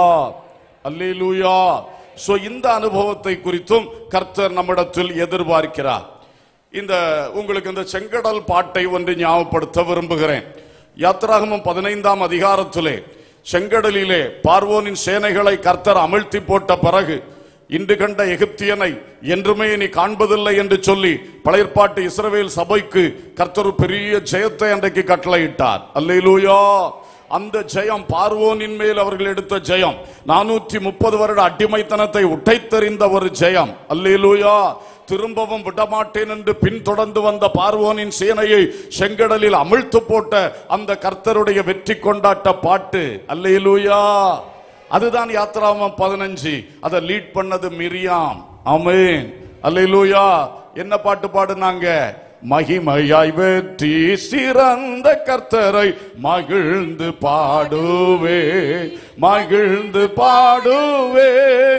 அல்லேலூயா சோ இந்த அனுபவத்தை குறித்தும் கர்த்தர் நம்மிடத்தில் எதிர்பார்க்கிறார் இந்த உங்களுக்கு இந்த செங்கடல் பாட்டை ஒன்று ஞாபகப்படுத்த விரும்புகிறேன் யாத்ராகமம் பதினைந்தாம் அதிகாரத்திலே செங்கடலிலே பார்வோனின் சேனைகளை கர்த்தர் அமிழ்த்தி போட்ட பிறகு இன்று கண்ட எகிப்தியனை என்றுமே நீ காண்பதில்லை என்று சொல்லி பழையற்பாட்டு இஸ்ரவேல் சபைக்கு கர்த்தர் ஒரு பெரிய ஜெயத்தை அன்றைக்கு கட்டளையிட்டார் அல்லேலூயா அந்த ஜெயம் பார்வோனின் மேல் அவர்கள் எடுத்த ஜெயம் நானூற்றி முப்பது வருட அடிமைத்தனத்தை உடைத்தெறிந்த ஒரு ஜெயம் அல்லேலூயா திரும்பவும் விடமாட்டேன் என்று பின்தொடர்ந்து வந்த பார்வோனின் சேனையை செங்கடலில் அமிழ்த்து போட்ட அந்த கர்த்தருடைய வெற்றி கொண்டாட்ட பாட்டு அல்லேலூயா அதுதான் யாத்ராமம் பதினஞ்சு அதை லீட் பண்ணது மிரியாம் ஆமென் அல்லேலூயா என்ன பாட்டு பாடுனாங்க மகிமையாய் வெற்றி சிறந்த கர்த்தரை மகிழ்ந்து பாடுவே மகிழ்ந்து பாடுவே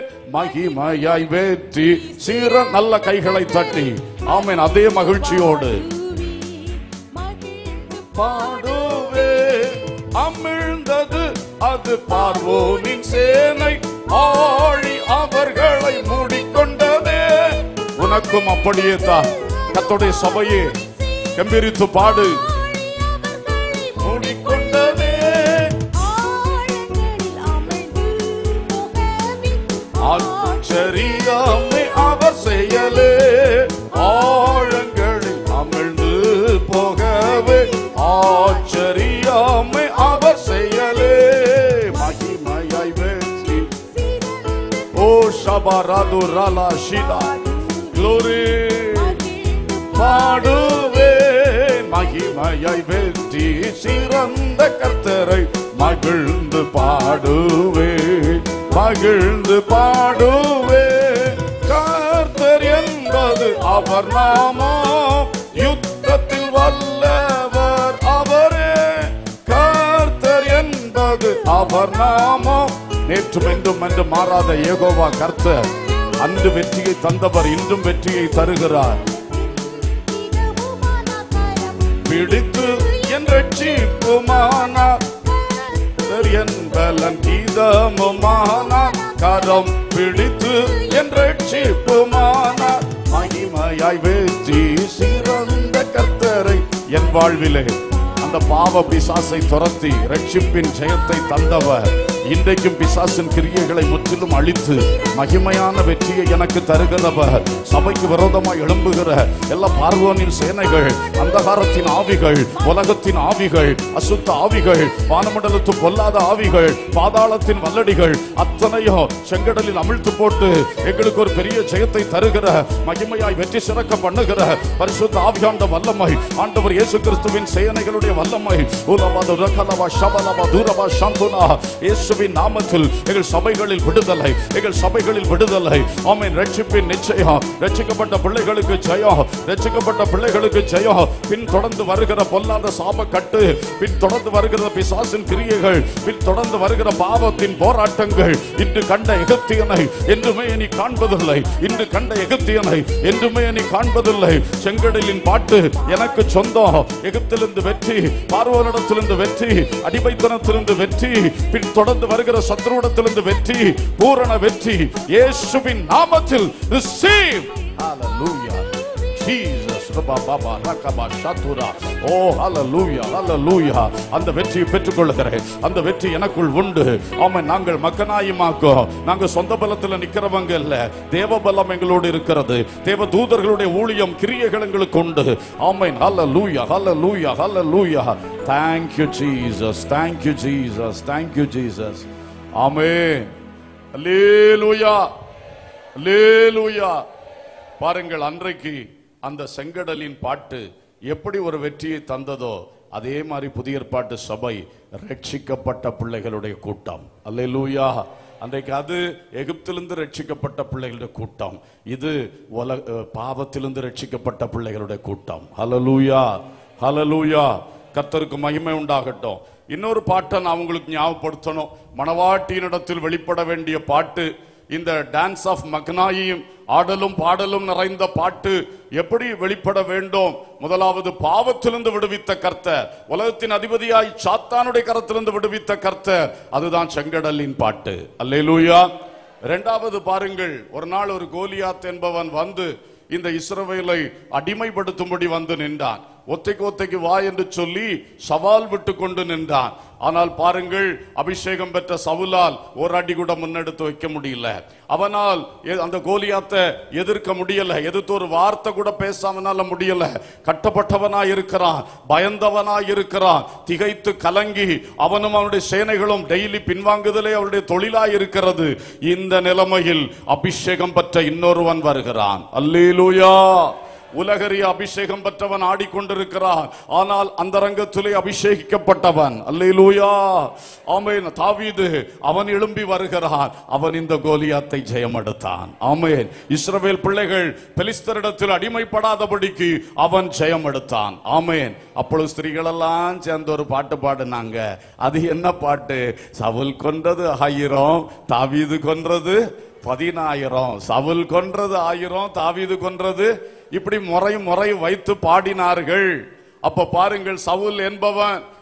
மகிமையாய் வெற்றி சிற நல்ல கைகளை தட்டி ஆமென் அதே மகிழ்ச்சியோடு பாடுவே அமிழ்ந்தது அது பார்வோனின் சேனை ஆழி அவர்களை மூடிக்கொண்டதே உனக்கும் அப்படியே தான் கத்தோடைய சபையே கம்பீரித்து பாடு மூடிக்கொண்டதே ஆச்சரியாமை அவர் செயலே ஆழங்களில் அமிழ்ந்து போகவே ஆச்சரியாமை அவர் செயலே மகிமையாய் வெற்றி ஓ ஷபராது ரலா ஷிதா க்ளோரி பாடுவேன் மகிமையாய் வெற்றி சிறந்த கர்த்தரை மகிழ்ந்து பாடுவேன் மகிழ்ந்து பாடுவேன் கர்த்தர் என்பது அவர் நாமம் யுத்தத்தில் வல்லவர் அவரே கர்த்தர் என்பது அவர் நாமம் நேற்றும் என்றும் என்று மாறாத ஏகோவா கர்த்தர் அன்று வெற்றியை தந்தவர் இன்றும் வெற்றியை தருகிறார் பிடித்து என் ரட்சிப்புமானார் என்பலன் கீதமுமானார் கரம் பிடித்து என் ரட்சிப்புமானார் மகிமையாய் வெற்றி சிறந்த கர்த்தரை என் வாழ்விலே அந்த பாவ பிசாசை துரத்தி ரட்சிப்பின் ஜெயத்தை தந்தவர் இன்றைக்கும் பிசாசின் கிரியைகளை முற்றிலும் அழித்து மகிமையான வெற்றியை எனக்கு தருகிறவர் சபைக்கு விரோதமாய் எழும்புகிற எல்லா பார்வோனின் சேனைகள் அந்தகாரத்தின் ஆவிகள் உலகத்தின் ஆவிகள் அசுத்த ஆவிகள் வானமண்டலத்து பொல்லாத ஆவிகள் பாதாளத்தின் வல்லடிகள் அத்தனையும் செங்கடலில் அமிழ்த்து போட்டு எங்களுக்கு ஒரு பெரிய ஜெயத்தை தருகிற மகிமையாய் வெற்றி சிறக்க பண்ணுகிற பரிசுத்த ஆவியாண்ட வல்லமை ஆண்டவர் இயேசு கிறிஸ்துவின் சேனைகளுடைய வல்லமை உலபாது ரகலவா ஷபலவா தூரவா சந்துனா இயேசுவின் நாமத்தில் எங்கள் சபைகளில் விடுதலை எங்கள் சபைகளில் விடுதலை ஆமென் ரட்சிப்பின் நிச்சயம் ரட்சிக்கப்பட்ட பிள்ளைகளுக்கு ஜெயம் ரட்சிக்கப்பட்ட பிள்ளைகளுக்கு ஜெயம் பின் தொடர்ந்து வருகிற பொல்லாத சாப கட்டு பின் தொடர்ந்து வருகிற பிசாசின் கிரியைகள் பின் தொடர்ந்து வருகிற பாவத்தின் போராட்டங்கள் இன்று கண்ட எகத்தியனை என்றுமே நீ காண்பதில்லை இன்று கண்ட எகத்தியனை என்றுமே நீ காண்பதில்லை செங்கடலின் பாட்டு எனக்கு சொந்தம் எகிப்திலிருந்து வெற்றி பார்வோனிடத்திலிருந்து வெற்றி அடிமைத்தனத்திலிருந்து வெற்றி பின் தொடர்ந்து வருகிற சத்ருவிடத்திலிருந்து வெற்றி பூரண வெற்றி இயேசுவின் நாமத்தில் receive hallelujah Jesus ரபா பாபா ரகபா ஷாத்துரா ஓ ஹalleluya ஹalleluya அந்த வெற்றியை பெற்றுக்கொள்கிறேன் அந்த வெற்றி எனக்குள் உண்டு ஆமென் நாங்கள் மக்கனாயுமாக்கோம் நாங்க சொந்த பலத்துல நிக்கிறவங்க இல்ல தேவ பலம் எங்களோடு இருக்கிறது தேவ தூதர்களுடைய ஊழியம் கிரியைகள் எங்களுக்கு உண்டு ஆமென் ஹalleluya ஹalleluya ஹalleluya thank you jesus thank you jesus thank you jesus ஆமென் அல்லேலூயா அல்லேலூயா பாருங்கள் அன்றைக்கு அந்த செங்கடலின் பாட்டு எப்படி ஒரு வெற்றியை தந்ததோ அதே மாதிரி புதிய ஏற்பாட்டு சபை ரட்சிக்கப்பட்ட பிள்ளைகளுடைய கூட்டம் அல்லேலூயா அன்றைக்கு அது எகிப்திலிருந்து ரட்சிக்கப்பட்ட பிள்ளைகளுடைய கூட்டம் இது உல அஹ், பாவத்திலிருந்து ரட்சிக்கப்பட்ட பிள்ளைகளுடைய கூட்டம் ஹalleluya ஹalleluya கர்த்தருக்கு மகிமை உண்டாகட்டும் இன்னொரு பாட்டை நான் உங்களுக்கு ஞாபகப்படுத்தணும் மணவாட்டியினிடத்தில் வெளிப்பட வேண்டிய பாட்டு இந்த டான்ஸ் ஆஃப் மக்னாயும் ஆடலும் பாடலும் நிறைந்த பாட்டு எப்படி வெளிப்பட வேண்டும் முதலாவது பாவத்திலிருந்து விடுவித்த கர்த்தர் உலகத்தின் அதிபதியாய் சாத்தானுடைய கரத்திலிருந்து விடுவித்த கர்த்தர் அதுதான் செங்கடலின் பாட்டு அல்லேலூயா இரண்டாவது பாருங்கள் ஒரு நாள் ஒரு கோலியாத் என்பவன் வந்து இந்த இஸ்ரவேலை அடிமைப்படுத்தும்படி வந்து நின்றான் ஒத்தைக்கு ஒத்தைக்கு வா என்று சொல்லி சவால் விட்டு கொண்டு நின்றான் ஆனால் பாருங்கள் அபிஷேகம் பெற்ற சவுலால் ஒரு அடி கூட முன்னெடுத்து வைக்க முடியல அவனால் எ- அந்த கோலியாத்தை எதிர்க்க முடியல எதிர்த்து ஒரு வார்த்தை கூட பேசாமனால முடியல கட்டப்பட்டவனா இருக்கிறான் பயந்தவனா இருக்கிறான் திகைத்து கலங்கி அவனும் அவனுடைய சேனைகளும் டெய்லி பின்வாங்குதலே அவருடைய தொழிலாய் இருக்கிறது இந்த நிலைமையில் அபிஷேகம் பெற்ற இன்னொருவன் வருகிறான் அல்லேலூயா உலகறிய அபிஷேகம் பெற்றவன் ஆடிக்கொண்டிருக்கிறான் ஆனால் அந்த ரங்கத்திலே அபிஷேகிக்கப்பட்டவன் அல்லேலூயா ஆமென் தாவீது அவன் எழும்பி வருகிறான் அவன் இந்த கோலியாத்தை ஜெயமெடுத்தான் ஆமென் இஸ்ரவேல் பிள்ளைகள் பெலிஸ்தரிடத்தில் அடிமைப்படாதபடிக்கு அவன் ஜெயமெடுத்தான் ஆமென் அப்பொழுது ஸ்திரீகள் எல்லாம் சேர்ந்து ஒரு பாட்டு பாடுனாங்க அது என்ன பாட்டு சவுல் கொன்றது ஆயிரம் தாவீது கொன்றது பதினாயிரம் சவுல் கொன்றது ஆயிரம் தாவீது கொன்றது இப்படி முறை முறை வைத்து பாடினார்கள் அப்ப பாருங்கள் சவுல் என்பவன்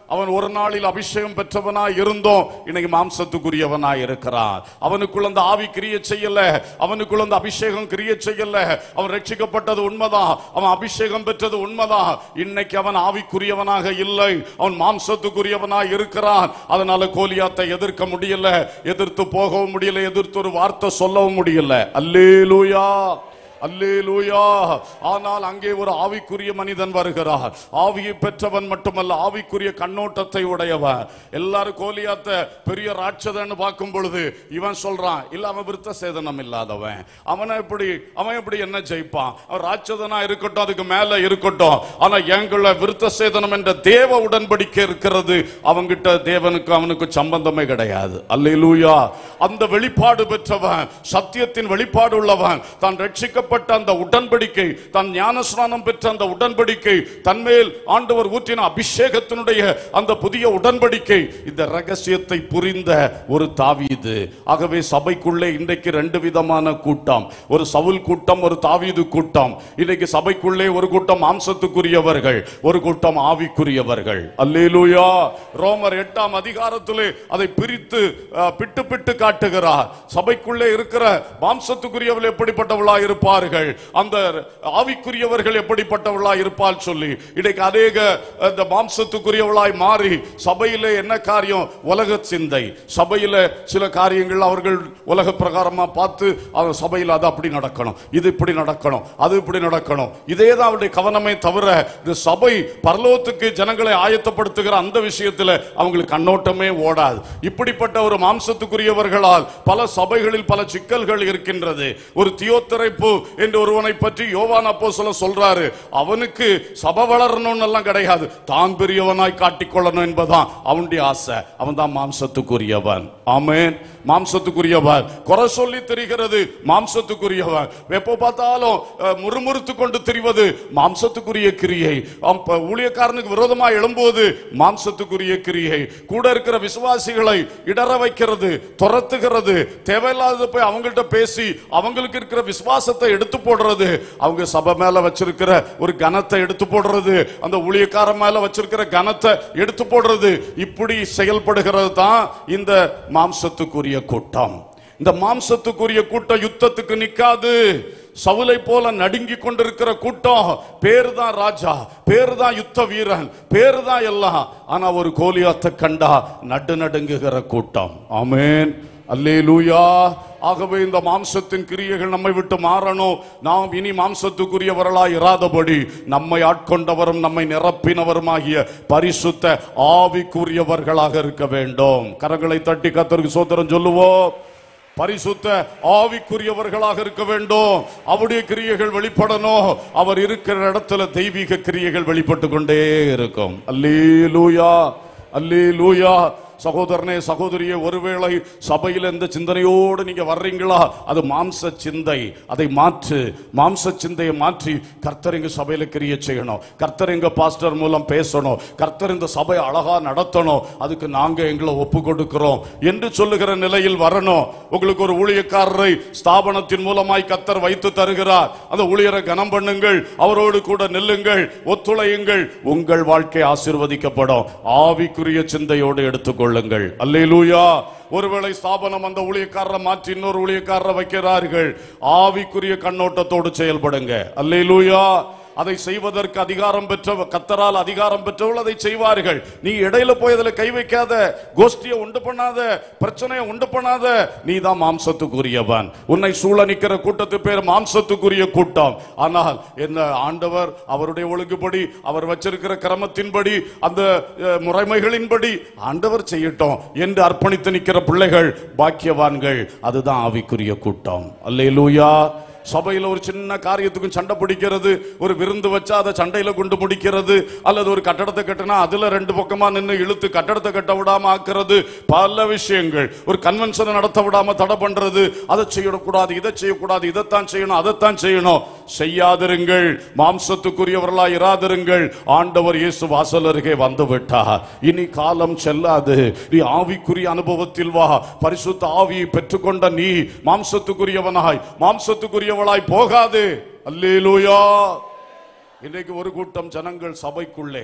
அவன் ஒரு நாளில் அபிஷேகம் பெற்றவனாய் இருந்தோம் இன்னைக்கு மாம்சத்துக்குரியவனாய் இருக்கிறான் அவனுக்குள்ள அந்த ஆவி கிரிய செய்யல அவனுக்குள்ள அந்த அபிஷேகம் கிரிய செய்யல அவன் ரட்சிக்கப்பட்டது உண்மைதான் அவன் அபிஷேகம் பெற்றது உண்மைதான் இன்னைக்கு அவன் ஆவிக்குரியவனாக இல்லை அவன் மாம்சத்துக்குரியவனாய் இருக்கிறான் அதனால கோலியாத்தை எதிர்க்க முடியல எதிர்த்து போகவும் முடியல எதிர்த்து ஒரு வார்த்தை சொல்லவும் முடியல அல்லேலூயா அல்லேலூயா ஆனால் அங்கே ஒரு ஆவிக்குரிய மனிதன் வருகிறார் ஆவியை பெற்றவன் மட்டுமல்ல ஆவிக்குரிய கண்ணோட்டத்தை உடையவன் எல்லாரும் கோலியாத்த பெரிய ராட்சதன்னு பார்க்கும் பொழுது இவன் சொல்றான் இல்ல அவன் விருத்த சேதனம் இல்லாதவன் அவனை எப்படி அவன் எப்படி என்ன ஜெயிப்பான் அவன் ராட்சதனா இருக்கட்டும் அதுக்கு மேல இருக்கட்டும் ஆனா எங்குள்ள விருத்த சேதனம் என்ற தேவ உடன்படிக்கை இருக்கிறது அவங்கிட்ட தேவனுக்கு அவனுக்கு சம்பந்தமே கிடையாது அல்லேலூயா அந்த வெளிப்பாடு பெற்றவன் சத்தியத்தின் வெளிப்பாடு உள்ளவன் தான் ரட்சிக்கப்பட்ட அந்த உடன்படிக்கை தன் ஞானஸ்நானம் பெற்ற அந்த உடன்படிக்கை தன்மேல் ஆண்டவர் ஊற்றின அபிஷேகத்தினுடைய அந்த புதிய உடன்படிக்கை இந்த ரகசியத்தை புரிந்த ஒரு தாவீது ஆகவே சபைக்குள்ளே இன்றைக்கு ரெண்டு விதமான கூட்டம் ஒரு சவுல் கூட்டம் ஒரு தாவீது கூட்டம் இன்னைக்கு சபைக்குள்ளே ஒரு கூட்டம் மாம்சத்துக்குரியவர்கள் ஒரு கூட்டம் ஆவிக்குரியவர்கள் அல்லேலூயா ரோமர் எட்டாம் அதிகாரத்திலே அதை பிரித்து அஹ், பிட்டு பிட்டு காட்டுகிறார் சபைக்குள்ளே இருக்கிற மாம்சத்துக்குரியவர்கள் எப்படிப்பட்டவளா இருப்பார்கள் அந்த ஆவிக்குரியவர்கள் எப்படிப்பட்டவளா இருப்பால் சொல்லி இன்னைக்கு அநேக அந்த மாம்சத்துக்குரியவளாய் மாறி சபையிலே என்ன காரியம் உலக சிந்தை சபையில சில காரியங்கள் அவர்கள் உலக பிரகாரமா பார்த்து அவங்க சபையில் அது அப்படி நடக்கணும் இது இப்படி நடக்கணும் அது இப்படி நடக்கணும் இதே தான் அவருடைய கவனமே தவிர இந்த சபை பரலோகத்துக்கு ஜனங்களை ஆயத்தப்படுத்துகிற அந்த விஷயத்துல அவங்களுக்கு கண்ணோட்டமே ஓடாது இப்படிப்பட்ட ஒரு மாம்சத்துக்குரியவர்களால் பல சபைகளில் பல சிக்கல்கள் இருக்கின்றது ஒரு தியோத்தரைப்பு என்று ஒருவனை பற்றி யோவான் அப்போ சொல்றாரு அவனுக்கு சபை வளரணும்னு எல்லாம் கிடையாது தான் பெரியவனாய் காட்டிக்கொள்ளணும் என்பதுதான் அவனுடைய ஆசை அவன் தான் மாம்சத்துக்குரியவன் ஆமென் மாம்சத்துக்குரியவன் குறை சொல்லி தெரிகிறது மாம்சத்துக்குரியவன் எப்போ பார்த்தாலும் அஹ், முறுமுறுத்து கொண்டு திரிவது மாம்சத்துக்குரிய கிரியை அவன் ப- ஊழியக்காரனுக்கு விரோதமா எழும்போது மாம்சத்துக்குரிய கிரியை கூட இருக்கிற விசுவாசிகளை இடற வைக்கிறது துரத்துகிறது தேவையில்லாத போய் அவங்கள்ட்ட பேசி அவங்களுக்கு இருக்கிற விசுவாசத்தை எடுத்து போடுறது அவங்க சபை மேல வச்சிருக்கிற ஒரு கனத்தை எடுத்து போடுறது அந்த ஊழியக்காரன் மேல வச்சிருக்கிற கனத்தை எடுத்து போடுறது இப்படி செயல்படுகிறது தான் இந்த மாம்சத்துக்குரிய கூட்டம் இந்த மாம்சத்துக்குரிய கூட்டம் யுத்தத்துக்கு நிக்காது சவுலை போல நடுங்கி கொண்டிருக்கிற கூட்டம் பேரு தான் ராஜா பேரு தான் யுத்த வீரன் பேரு தான் எல்லாம் ஆனா ஒரு கோலியாத்தை கண்டா நடு நடுங்குகிற கூட்டம் ஆமென் அல்லேலூயா ஆகவே இந்த மாம்சத்தின் கிரியைகள் நம்மை விட்டு மாறணும் நாம் இனி மாம்சத்துக்குரியவர்களாய் இராதபடி நம்மை ஆட்கொண்டவரும் நம்மை நிரப்பினவருமாகிய பரிசுத்த ஆவிக்குரியவர்களாக இருக்க வேண்டும் கரங்களை தட்டி கத்தருக்கு சோத்திரம் சொல்லுவோம் பரிசுத்த ஆவிக்குரியவர்களாக இருக்க வேண்டும் அவருடைய கிரியைகள் வெளிப்படணும் அவர் இருக்கிற இடத்துல தெய்வீக கிரியைகள் வெளிப்பட்டு கொண்டே இருக்கும் அல்லேலூயா அல்லேலூயா சகோதரனே சகோதரியே ஒருவேளை சபையில் இந்த சிந்தனையோடு நீங்க வர்றீங்களா அது மாம்ச சிந்தை அதை மாற்று மாம்ச சிந்தையை மாற்றி கர்த்தர் எங்க சபையில கிரிய செய்யணும் கர்த்தர் எங்க பாஸ்டர் மூலம் பேசணும் கர்த்தர் இந்த சபை அழகா நடத்தணும் அதுக்கு நாங்க எங்களை ஒப்பு கொடுக்கிறோம் என்று சொல்லுகிற நிலையில் வரணும் உங்களுக்கு ஒரு ஊழியக்காரரை ஸ்தாபனத்தின் மூலமாய் கர்த்தர் வைத்து தருகிறார் அந்த ஊழியரை கனம் பண்ணுங்கள் அவரோடு கூட நில்லுங்கள் ஒத்துழையுங்கள் உங்கள் வாழ்க்கை ஆசீர்வதிக்கப்படும் ஆவிக்குரிய சிந்தையோடு எடுத்துக்கொள்ளுங்கள் அல்லேலூயா ஒருவேளை ஸ்தாபனம் அந்த ஊழியக்காரரை மாற்றி இன்னொரு ஊழியக்காரரை வைக்கிறார்கள் ஆவிக்குரிய கண்ணோட்டத்தோடு செயல்படுங்க அல்லேலூயா அதை செய்வதற்கு அதிகாரம் பெற்ற கத்தரால் அதிகாரம் பெற்றவர்கள் அதை செய்வார்கள் நீ இடையில போய் அதுல கை வைக்காத கோஷ்டியை உண்டு பண்ணாத பிரச்சனையை உண்டு பண்ணாத நீ தான் மாம்சத்துக்குரியவன் உன்னை சூழ நிக்கிற கூட்டத்து பேர் மாம்சத்துக்குரிய கூட்டம் ஆனால் என்ன ஆண்டவர் அவருடைய ஒழுங்குபடி அவர் வச்சிருக்கிற கிரமத்தின்படி அந்த அஹ், முறைமைகளின்படி ஆண்டவர் செய்யட்டும் என்று அர்ப்பணித்து நிக்கிற பிள்ளைகள் பாக்கியவான்கள் அதுதான் ஆவிக்குரிய கூட்டம் அல்லேலூயா சபையில ஒரு சின்ன காரியத்துக்கும் சண்டை பிடிக்கிறது ஒரு விருந்து வச்சா அதை சண்டையில கொண்டு முடிக்கிறது அல்லது ஒரு கட்டடத்தை கட்டினா அதுல ரெண்டு பக்கமா நின்று இழுத்து கட்டடத்தை கட்ட விடாம ஆக்குறது பல விஷயங்கள் ஒரு கன்வென்ஷனை நடத்த விடாம தடை பண்றது அதை செய்யக்கூடாது இதை செய்யக்கூடாது இதைத்தான் செய்யணும் அதைத்தான் செய்யணும் செய்யாதிருங்கள் மாம்சத்துக்குரியவர்களா இராதிருங்கள் ஆண்டவர் இயேசு வாசல் அருகே வந்து விட்டார் இனி காலம் செல்லாது நீ ஆவிக்குரிய அனுபவத்தில் வா பரிசுத்த ஆவியை பெற்றுக்கொண்ட நீ மாம்சத்துக்குரியவனாய் மாம்சத்துக்குரியவளாய் போகாது அல்லேலூயா இன்றைக்கு ஒரு கூட்டம் ஜனங்கள் சபைக்குள்ளே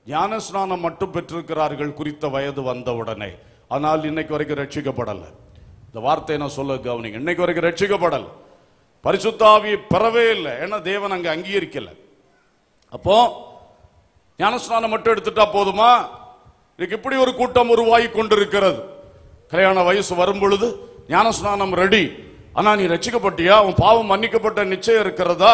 ஞானஸ்நானம் மட்டும் பெற்றிருக்கிறார்கள் குறித்த வயது வந்தவுடனே ஆனால் இன்னைக்கு வரைக்கும் ரட்சிக்கப்படலை இந்த வார்த்தையை நான் சொல்ல கவனிங்க இன்னைக்கு வரைக்கும் ரட்சிக்கப்படலை பரிசுத்தாவியை பெறவே இல்லை ஏன்னா தேவன் அங்க அங்கீகரிக்கல அப்போ ஞானஸ்நானம் மட்டும் எடுத்துட்டா போதுமா இன்னைக்கு இப்படி ஒரு கூட்டம் உருவாகி கொண்டிருக்கிறது கல்யாண வயசு வரும் பொழுது ஞானஸ்நானம் ரெடி ஆனா நீ ரட்சிக்கப்பட்டியா உன் பாவம் மன்னிக்கப்பட்ட நிச்சயம் இருக்கிறதா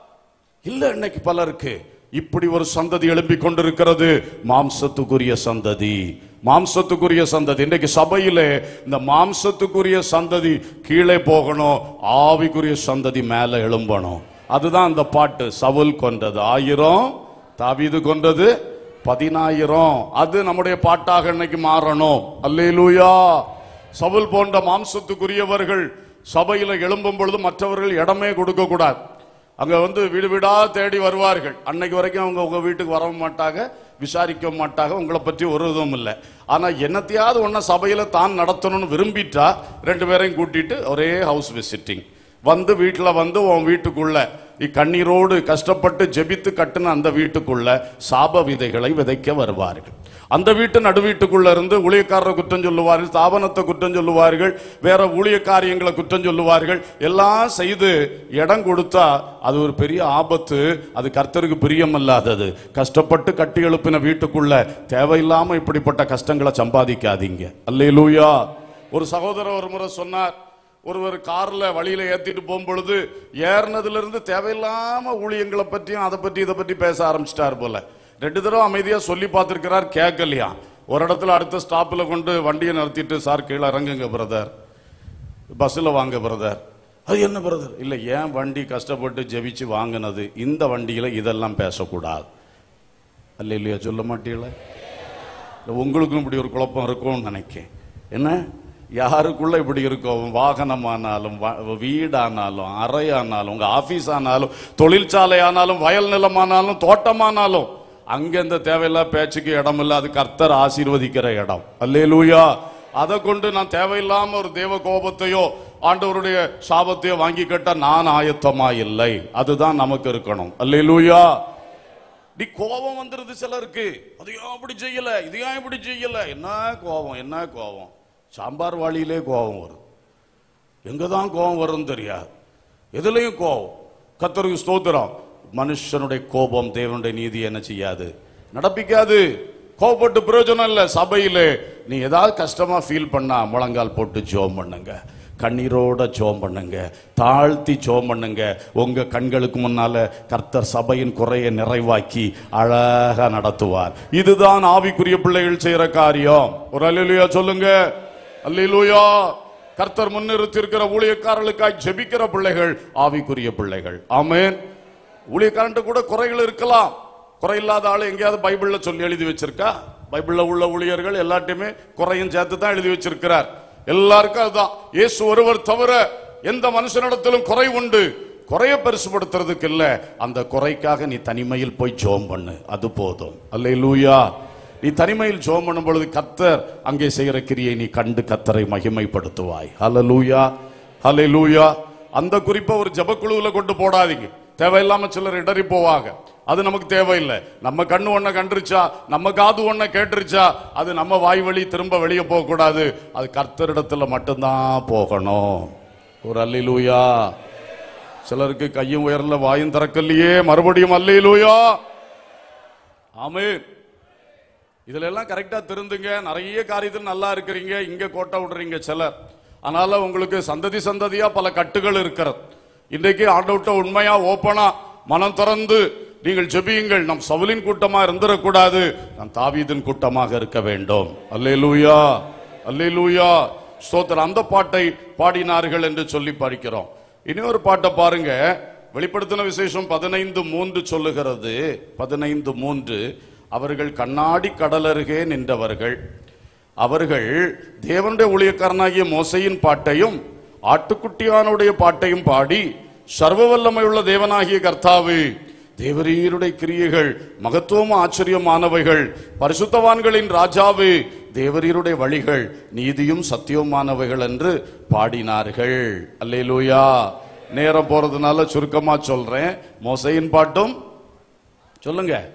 இல்ல இன்னைக்கு பலருக்கு இப்படி ஒரு சந்ததி எழும்பிக் கொண்டிருக்கிறது மாம்சத்துக்குரிய சந்ததி மாம்சத்துக்குரிய சந்ததி இன்னைக்கு சபையிலே இந்த மாம்சத்துக்குரிய சந்ததி கீழே போகணும் ஆவிக்குரிய சந்ததி மேல எழும்பணும் அதுதான் அந்த பாட்டு சவுல் கொண்டது ஆயிரம் தாவீது கொண்டது பதினாயிரம் அது நம்முடைய பாட்டாக இன்னைக்கு மாறணும் அல்லேலூயா சவுல் போன்ற மாம்சத்துக்குரியவர்கள் சபையில எழும்பும் பொழுது மற்றவர்கள் இடமே கொடுக்க கூடாது அங்க வந்து வீடு வீடா தேடி வருவார்கள் அன்னைக்கு வரைக்கும் அவங்க உங்க வீட்டுக்கு வரவும் மாட்டாங்க விசாரிக்க மாட்டாங்க உங்களை பற்றி ஒரு இதுவும் இல்லை ஆனா என்னத்தையாவது ஒன்ன சபையில தான் நடத்தணும்னு விரும்பிட்டா ரெண்டு பேரையும் கூட்டிட்டு ஒரே ஹவுஸ் விசிட்டிங் வந்து வீட்டில் வந்து உன் வீட்டுக்குள்ள இக்கண்ணீரோடு கஷ்டப்பட்டு ஜெபித்து கட்டின அந்த வீட்டுக்குள்ள சாப விதைகளை விதைக்க வருவார்கள் அந்த வீட்டு நடுவீட்டுக்குள்ள இருந்து ஊழியக்காரரை குற்றம் சொல்லுவார்கள் ஸ்தாபனத்தை குற்றம் சொல்லுவார்கள் வேற ஊழிய காரியங்களை குற்றம் சொல்லுவார்கள் எல்லாம் செய்து இடம் கொடுத்தா அது ஒரு பெரிய ஆபத்து அது கர்த்தருக்கு பிரியமல்லாதது கஷ்டப்பட்டு கட்டி எழுப்பின வீட்டுக்குள்ள தேவையில்லாம இப்படிப்பட்ட கஷ்டங்களை சம்பாதிக்காதீங்க அல்லேலூயா ஒரு சகோதரர் ஒரு முறை சொன்னார் ஒருவர் கார்ல வழியில ஏத்திட்டு போகும்பொழுது ஏறினதுல இருந்து தேவையில்லாம ஊழியங்களை பற்றியும் அதை பற்றி இதை பற்றி பேச ஆரம்பிச்சிட்டார் போல ரெண்டு தடவை அமைதியா சொல்லி பார்த்திருக்கிறார் கேட்கலையா ஒரு இடத்துல அடுத்த ஸ்டாப்ல கொண்டு வண்டியை நிறுத்திட்டு சார் கீழே இறங்குங்க பிரதர் பஸ்ஸில் வாங்க பிரதர் அது என்ன பிரதர் இல்லை ஏன் வண்டி கஷ்டப்பட்டு ஜெபிச்சு வாங்கினது இந்த வண்டியில இதெல்லாம் பேசக்கூடாது அல்ல இல்லையா சொல்ல மாட்டீங்களா இல்ல உங்களுக்கும் இப்படி ஒரு குழப்பம் இருக்கும்னு நினைக்கேன் என்ன யாருக்குள்ள இப்படி இருக்கும் வாகனமானாலும் வ- வீடானாலும் அறையானாலும் உங்க ஆபீஸ் ஆனாலும் தொழிற்சாலை ஆனாலும் வயல் நிலமானாலும் தோட்டமானாலும் அங்க இந்த தேவையில்லா பேச்சுக்கு இடம் இல்லை அது கர்த்தர் ஆசீர்வதிக்கிற இடம் அல்லேலூயா அதை கொண்டு நான் தேவையில்லாம ஒரு தேவ கோபத்தையோ ஆண்டவருடைய சாபத்தையோ வாங்கிக்கிட்ட நான் ஆயத்தமா இல்லை அதுதான் நமக்கு இருக்கணும் அல்லேலூயா நீ கோபம் வந்துருது சிலருக்கு அது ஏன் இப்படி செய்யல இது ஏன் இப்படி செய்யல என்ன கோபம் என்ன கோபம் சாம்பார் வாளியிலே கோபம் வரும் எங்க தான் கோபம் வரும்னு தெரியாது எதுலயும் கோபம் கத்தருக்கு ஸ்தோத்திரம் மனுஷனுடைய கோபம் தேவனுடைய நீதி என்ன செய்யாது நடப்பிக்காது கோபப்பட்டு பிரயோஜனம் இல்லை சபையிலே நீ ஏதாவது கஷ்டமா ஃபீல் பண்ணா முழங்கால் போட்டு ஜோம் பண்ணுங்க கண்ணீரோட ஜோம் பண்ணுங்க தாழ்த்தி ஜோம் பண்ணுங்க உங்க கண்களுக்கு முன்னால கர்த்தர் சபையின் குறையை நிறைவாக்கி அழகா நடத்துவார் இதுதான் ஆவிக்குரிய பிள்ளைகள் செய்யற காரியம் ஒரு அல்லேலூயா சொல்லுங்க அல்லேலூயா கர்த்தர் முன்னிறுத்தியிருக்கிற ஊழியக்காரர்களுக்காய் ஜெபிக்கிற பிள்ளைகள் ஆவிக்குரிய பிள்ளைகள் ஆமென் ஊழியக்காரன்ட்டு கூட குறைகள் இருக்கலாம் குறை இல்லாத ஆளு எங்கேயாவது பைபிள்ல சொல்லி எழுதி வச்சிருக்கா பைபிள்ல உள்ள ஊழியர்கள் எல்லாத்தையுமே குறையும் சேர்த்து தான் எழுதி வச்சிருக்கிறார் எல்லாருக்கும் அதுதான் இயேசு ஒருவர் தவிர எந்த மனுஷனிடத்திலும் குறை உண்டு குறைய பெருசுபடுத்துறதுக்கு இல்ல அந்த குறைக்காக நீ தனிமையில் போய் ஜோம் பண்ணு அது போதும் அல்லேலூயா நீ தனிமையில் ஜோம் பண்ணும் பொழுது கத்தர் அங்கே செய்கிற கிரியை நீ கண்டு கத்தரை மகிமைப்படுத்துவாய் ஹalleluya ஹalleluya அந்த குறிப்பை ஒரு ஜெபக்குழுவுல கொண்டு போடாதீங்க தேவையில்லாம சிலர் இடறி போவாங்க அது நமக்கு தேவையில்லை நம்ம கண்ணு ஒண்ண கண்டுருச்சா நம்ம காது ஒண்ண கேட்டுருச்சா அது நம்ம வாய் வழி திரும்ப வெளியே போக கூடாது அது கர்த்தரிடத்துல மட்டும்தான் போகணும் ஒரு அல்லேலூயா சிலருக்கு கையும் உயரல வாயும் திறக்கலையே மறுபடியும் அல்லேலூயா ஆமென் இதுல எல்லாம் கரெக்டா திருந்துங்க நிறைய காரியத்தில் நல்லா இருக்கிறீங்க இங்க கோட்டை விடுறீங்க சிலர் அதனால உங்களுக்கு சந்ததி சந்ததியா பல கட்டுகள் இருக்கிறது இன்றைக்கு ஆண்டவுட்ட உண்மையா ஓப்பனா மனம் திறந்து நீங்கள் ஜெபியுங்கள் நம் சவுலின் கூட்டமா இருந்துடக்கூடாது நம் தாவீதின் கூட்டமாக இருக்க வேண்டும் அல்லேலூயா அல்லேலூயா ஸ்தோத்திரம் அந்த பாட்டை பாடினார்கள் என்று சொல்லி படிக்கிறோம் இனி ஒரு பாட்டை பாருங்க வெளிப்படுத்தின விசேஷம் பதினைந்து மூன்று சொல்லுகிறது பதினைந்து மூன்று அவர்கள் கண்ணாடி கடலருகே நின்றவர்கள் அவர்கள் தேவனுடைய ஊழியக்காரனாகிய மோசையின் பாட்டையும் ஆட்டுக்குட்டியானுடைய பாட்டையும் பாடி சர்வ வல்லமையுள்ள தேவனாகிய கர்த்தாவு தேவரீருடைய கிரியைகள் மகத்துவம் ஆச்சரியமானவைகள் பரிசுத்தவான்களின் ராஜாவு தேவரீருடைய வழிகள் நீதியும் சத்தியமானவைகள் என்று பாடினார்கள் அல்லேலூயா நேரம் போறதுனால சுருக்கமா சொல்றேன் மோசையின் பாட்டும் சொல்லுங்க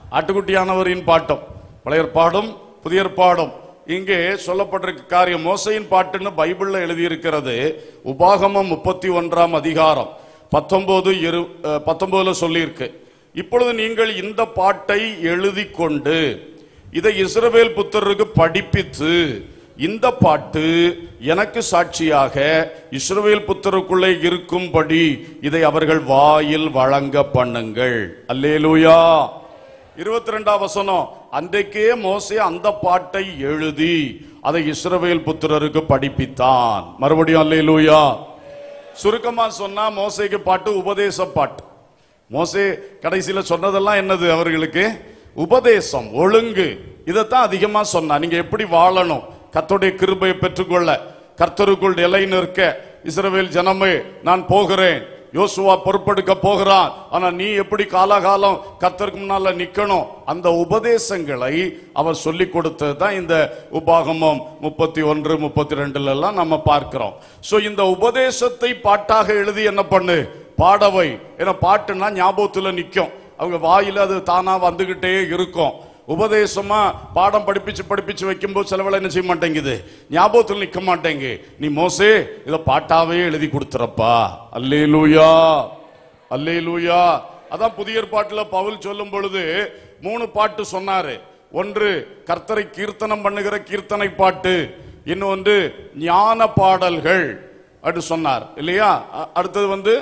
ஆட்டுக்குட்டியானவரின் பாட்டம் பழைய ஏற்பாடும் புதிய ஏற்பாடும் இங்கே சொல்லப்பட்டிருக்க காரியம் மோசையின் பாட்டுன்னு பைபிள்ல எழுதியிருக்கிறது உபாகமம் முப்பத்தி ஒன்றாம் அதிகாரம் பத்தொன்பது இரு அஹ், பத்தொன்பதுல சொல்லியிருக்கு இப்பொழுது நீங்கள் இந்த பாட்டை எழுதி கொண்டு இதை இஸ்ரவேல் புத்தருக்கு படிப்பித்து இந்த பாட்டு எனக்கு சாட்சியாக இஸ்ரவேல் புத்தருக்குள்ளே இருக்கும்படி இதை அவர்கள் வாயில் வழங்க பண்ணுங்கள் அல்லேலூயா இருபத்தி ரெண்டாம் வசனம் அன்றைக்கே மோசே அந்த பாட்டை எழுதி அதை இஸ்ரவேல் புத்திரருக்கு படிப்பித்தான் மறுபடியும் அல்லேலூயா சுருக்கமா சொன்னா மோசேக்கு பாட்டு உபதேச பாட்டு மோசே கடைசியில சொன்னதெல்லாம் என்னது அவர்களுக்கு உபதேசம் ஒழுங்கு இதைத்தான் அதிகமா சொன்னா நீங்க எப்படி வாழணும் கர்த்தருடைய கிருபையை பெற்றுக்கொள்ள கர்த்தருக்குள் நிலை நிற்க இஸ்ரவேல் ஜனமே நான் போகிறேன் யோசுவா பொறுப்பெடுக்க போகிறான் ஆனா நீ எப்படி காலாகாலம் கர்த்தருக்கு முன்னால நிக்கணும் அந்த உபதேசங்களை அவர் சொல்லி கொடுத்தது தான் இந்த உபாகமம் முப்பத்தி ஒன்று முப்பத்தி ரெண்டுல எல்லாம் நம்ம பார்க்கிறோம் சோ இந்த உபதேசத்தை பாட்டாக எழுதி என்ன பண்ணு பாடவை ஏன்னா பாட்டுன்னா ஞாபகத்துல நிக்கும் அவங்க வாயில அது தானா வந்துகிட்டே இருக்கும் உபதேசமா பாடம் படிப்பிச்சு படிப்பிச்சு வைக்கும்போது சிலவேளை என்ன செய்ய மாட்டேங்குது ஞாபகத்தில் நிக்க மாட்டேங்க நீ மோசே இத பாட்டாவே எழுதி கொடுத்துறப்பா அல்லேலூயா அல்லேலூயா அதான் புதிய ஏற்பாட்டுல பவுல் சொல்லும் பொழுது மூணு பாட்டு சொன்னாரு ஒன்று கர்த்தரை கீர்த்தனம் பண்ணுகிற கீர்த்தனை பாட்டு இன்னொன்று ஞான பாடல்கள் அப்படி சொன்னார் இல்லையா அ- அடுத்தது வந்து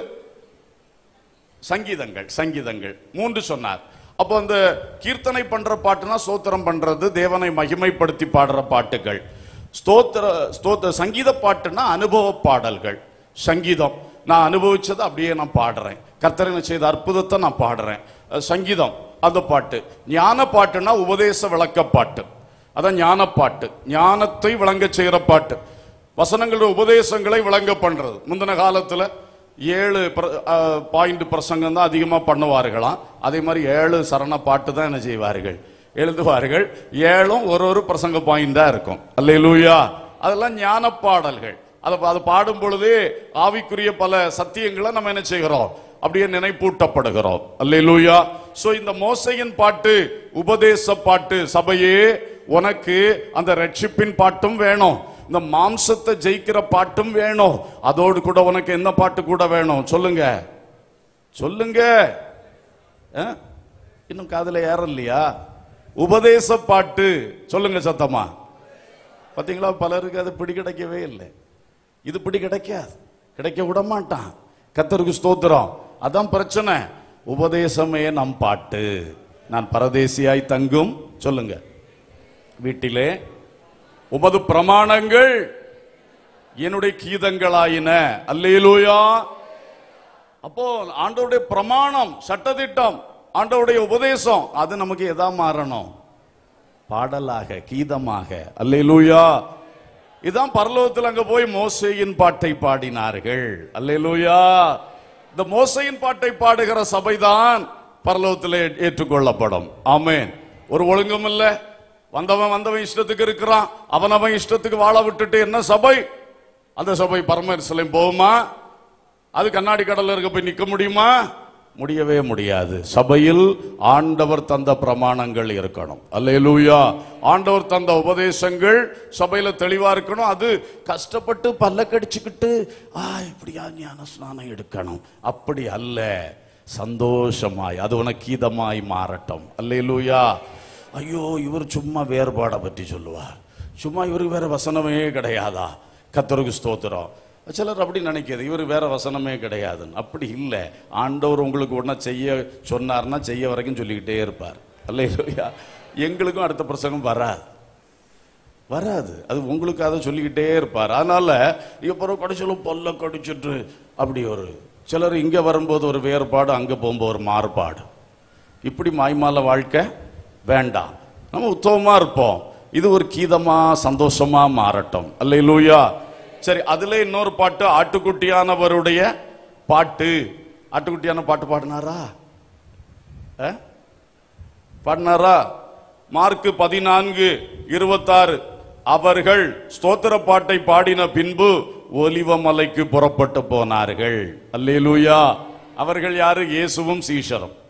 சங்கீதங்கள் சங்கீதங்கள் மூன்று சொன்னார் அப்போ அந்த கீர்த்தனை பண்ற பாட்டுனா ஸ்தோத்திரம் பண்றது தேவனை மகிமைப்படுத்தி பாடுற பாட்டுகள் ஸ்தோத்திர ஸ்தோத்திர சங்கீத பாட்டுனா அனுபவ பாடல்கள் சங்கீதம் நான் அனுபவிச்சதை அப்படியே நான் பாடுறேன் கர்த்தரனை செய்த அற்புதத்தை நான் பாடுறேன் அஹ் சங்கீதம் அந்த பாட்டு ஞான பாட்டுனா உபதேச விளக்க பாட்டு அதான் ஞான பாட்டு ஞானத்தை விளங்க செய்கிற பாட்டு வசனங்களுடைய உபதேசங்களை விளங்க பண்றது முந்தின காலத்துல ஏழு பாயிண்ட் பிரசங்கம் தான் அதிகமா பண்ணுவார்களாம் அதே மாதிரி ஏழு சரண பாட்டு தான் என்ன செய்வார்கள் எழுதுவார்கள் ஏழும் ஒரு ஒரு பிரசங்க பாயிண்ட் தான் இருக்கும் அல்லேலூயா அதெல்லாம் ஞான பாடல்கள் அதை அதை பாடும் பொழுதே ஆவிக்குரிய பல சத்தியங்களை நம்ம என்ன செய்கிறோம் அப்படியே நினைப்பூட்டப்படுகிறோம் அல்லேலூயா சோ இந்த மோசையின் பாட்டு உபதேச பாட்டு சபையே உனக்கு அந்த ரட்சிப்பின் பாட்டும் வேணும் இந்த மாம்சத்தை ஜெயிக்கிற பாட்டும் வேணும் அதோடு கூட உனக்கு என்ன பாட்டு கூட வேணும் சொல்லுங்க சொல்லுங்க ஆ? இன்னும் காதுல ஏற இல்லையா உபதேச பாட்டு சொல்லுங்க சத்தமா பாத்தீங்களா பலருக்கு அது பிடி கிடைக்கவே இல்லை இது பிடி கிடைக்காது கிடைக்க விட மாட்டான் கத்தருக்கு ஸ்தோத்திரம் அதான் பிரச்சனை உபதேசமே நம் பாட்டு நான் பரதேசியாய் தங்கும் சொல்லுங்க வீட்டிலே உமது பிரமாணங்கள் என்னுடைய கீதங்களாயின அல்லேலூயா அப்போ ஆண்டவருடைய பிரமாணம் சட்டதிட்டம் ஆண்டவருடைய உபதேசம் அது நமக்கு எதா மாறணும் பாடலாக கீதமாக அல்லேலூயா இதான் பரலோகத்தில் அங்க போய் மோசேயின் பாட்டை பாடினார்கள் அல்லேலூயா இந்த மோசையின் பாட்டை பாடுகிற சபைதான் பரலோகத்தில் ஏற்றுக்கொள்ளப்படும் ஆமென் ஒரு ஒழுங்கும் இல்ல வந்தவன் வந்தவன் இஷ்டத்துக்கு இருக்கிறான் அவன் அவன் இஷ்டத்துக்கு வாழ விட்டுட்டு என்ன சபை அந்த சபை பரமேஸ்வரம் போகுமா அது கண்ணாடி கடல்ல இருக்க போய் நிக்க முடியுமா முடியவே முடியாது சபையில் ஆண்டவர் தந்த பிரமாணங்கள் இருக்கணும் அல்லேலூயா ஆண்டவர் தந்த உபதேசங்கள் சபையில தெளிவா இருக்கணும் அது கஷ்டப்பட்டு பல்ல கடிச்சுக்கிட்டு ஆ இப்படியா ஞான ஸ்நானம் எடுக்கணும் அப்படி அல்ல சந்தோஷமாய் அது உனக்கு கீதமாய் மாறட்டும் அல்லேலூயா ஐயோ இவர் சும்மா வேறுபாடை பற்றி சொல்லுவார் சும்மா இவருக்கு வேற வசனமே கிடையாதா கத்தருக்கு ஸ்தோத்திரம் சிலர் அப்படி நினைக்கிறது இவர் வேற வசனமே கிடையாதுன்னு அப்படி இல்லை ஆண்டவர் உங்களுக்கு ஒன்றா செய்ய சொன்னார்னா செய்ய வரைக்கும் சொல்லிக்கிட்டே இருப்பார் அல்லையா எங்களுக்கும் அடுத்த பிரசங்கம் வராது வராது அது உங்களுக்கு அதை சொல்லிக்கிட்டே இருப்பார் அதனால இப்போ கடிச்சலும் பொல்ல கடிச்சிட்டு அப்படி ஒரு சிலர் இங்க வரும்போது ஒரு வேறுபாடு அங்க போகும்போது ஒரு மாறுபாடு இப்படி மாய்மால வாழ்க்கை வேண்டாம் நம்ம உத்தமமா இருப்போம் இது ஒரு கீதமா சந்தோஷமா மாறட்டும் அல்லையிலூயா சரி அதுல இன்னொரு பாட்டு ஆட்டுக்குட்டியானவருடைய பாட்டு ஆட்டுக்குட்டியான பாட்டு பாடினாரா ஆ? பாடினாரா மார்க்கு பதினான்கு இருபத்தாறு அவர்கள் ஸ்தோத்திர பாட்டை பாடின பின்பு ஒலிவமலைக்கு புறப்பட்டு போனார்கள் அல்லேலூயா அவர்கள் யாரு இயேசுவும் சீஷரும்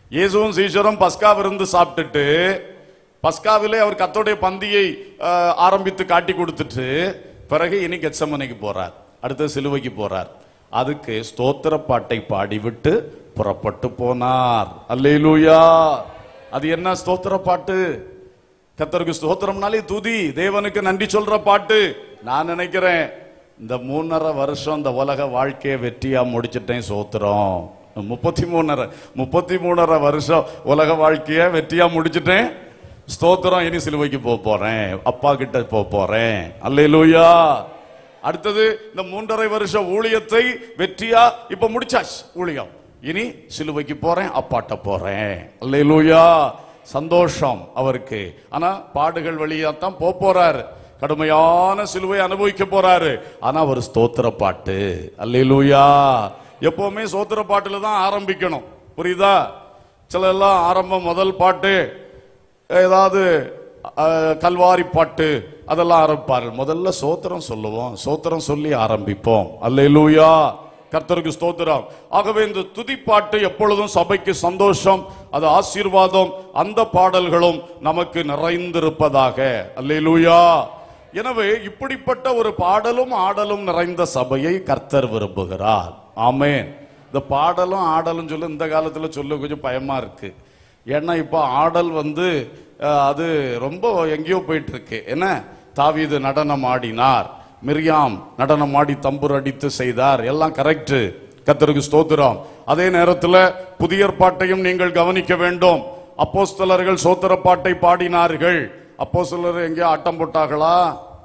இயேசுவும் சீஷரும் பஸ்கா விருந்து சாப்பிட்டுட்டு பஸ்காவிலே அவர் கத்தோடைய பந்தியை அஹ், ஆரம்பித்து காட்டி கொடுத்துட்டு பிறகு இனி கெச்சமனைக்கு போறார் அடுத்து சிலுவைக்கு போறார் அதுக்கு ஸ்தோத்திர பாட்டை பாடிவிட்டு புறப்பட்டு போனார் அல்லேலூயா அது என்ன ஸ்தோத்திர பாட்டு கத்தருக்கு ஸ்தோத்திரம்னாலே துதி தேவனுக்கு நன்றி சொல்ற பாட்டு நான் நினைக்கிறேன் இந்த மூணரை வருஷம் இந்த உலக வாழ்க்கையை வெற்றியா முடிச்சிட்டேன் சோத்திரம் முப்பத்தி மூணரை முப்பத்தி மூணரை வருஷம் உலக வாழ்க்கையை வெற்றியா முடிச்சிட்டேன் ஸ்தோத்திரம் இனி சிலுவைக்கு போக போறேன் அப்பா கிட்ட போக போறேன் அல்லேலூயா அடுத்தது இந்த மூன்றரை வருஷ ஊழியத்தை வெற்றியா இப்ப முடிச்சாச்சு ஊழியம் இனி சிலுவைக்கு போறேன் அப்பாட்ட போறேன் அல்லேலூயா சந்தோஷம் அவருக்கு ஆனா பாடுகள் வழியா தான் போக போறாரு கடுமையான சிலுவை அனுபவிக்க போறாரு ஆனா ஒரு ஸ்தோத்திர பாட்டு அல்லேலூயா எப்பவுமே ஸ்தோத்திர பாட்டுல தான் ஆரம்பிக்கணும் புரியுதா சில எல்லாம் ஆரம்பம் முதல் பாட்டு ஏதாவது அஹ், கல்வாரி பாட்டு அதெல்லாம் ஆரம்பிப்பார்கள் முதல்ல சோத்திரம் சொல்லுவோம் சோத்திரம் சொல்லி ஆரம்பிப்போம் அல்லேலூயா கர்த்தருக்கு ஸ்தோத்திரம் ஆகவே இந்த துதிப்பாட்டு எப்பொழுதும் சபைக்கு சந்தோஷம் அது ஆசீர்வாதம் அந்த பாடல்களும் நமக்கு நிறைந்திருப்பதாக அல்லேலூயா எனவே இப்படிப்பட்ட ஒரு பாடலும் ஆடலும் நிறைந்த சபையை கர்த்தர் விரும்புகிறார் ஆமென் இந்த பாடலும் ஆடலும் சொல்ல இந்த காலத்துல சொல்ல கொஞ்சம் பயமா இருக்கு ஏன்னா இப்போ ஆடல் வந்து அஹ், அது ரொம்ப எங்கேயோ போயிட்டு இருக்கு என்ன தாவீது நடனம் ஆடினார் மிரியாம் நடனம் ஆடி தம்புர் அடித்து செய்தார் எல்லாம் கரெக்ட் கத்தருக்கு ஸ்தோத்திரம் அதே நேரத்தில் புதிய பாட்டையும் நீங்கள் கவனிக்க வேண்டும் அப்போஸ்தலர்கள் சோத்திர பாட்டை பாடினார்கள் அப்போஸ்தலர் எங்கேயோ ஆட்டம் போட்டார்களா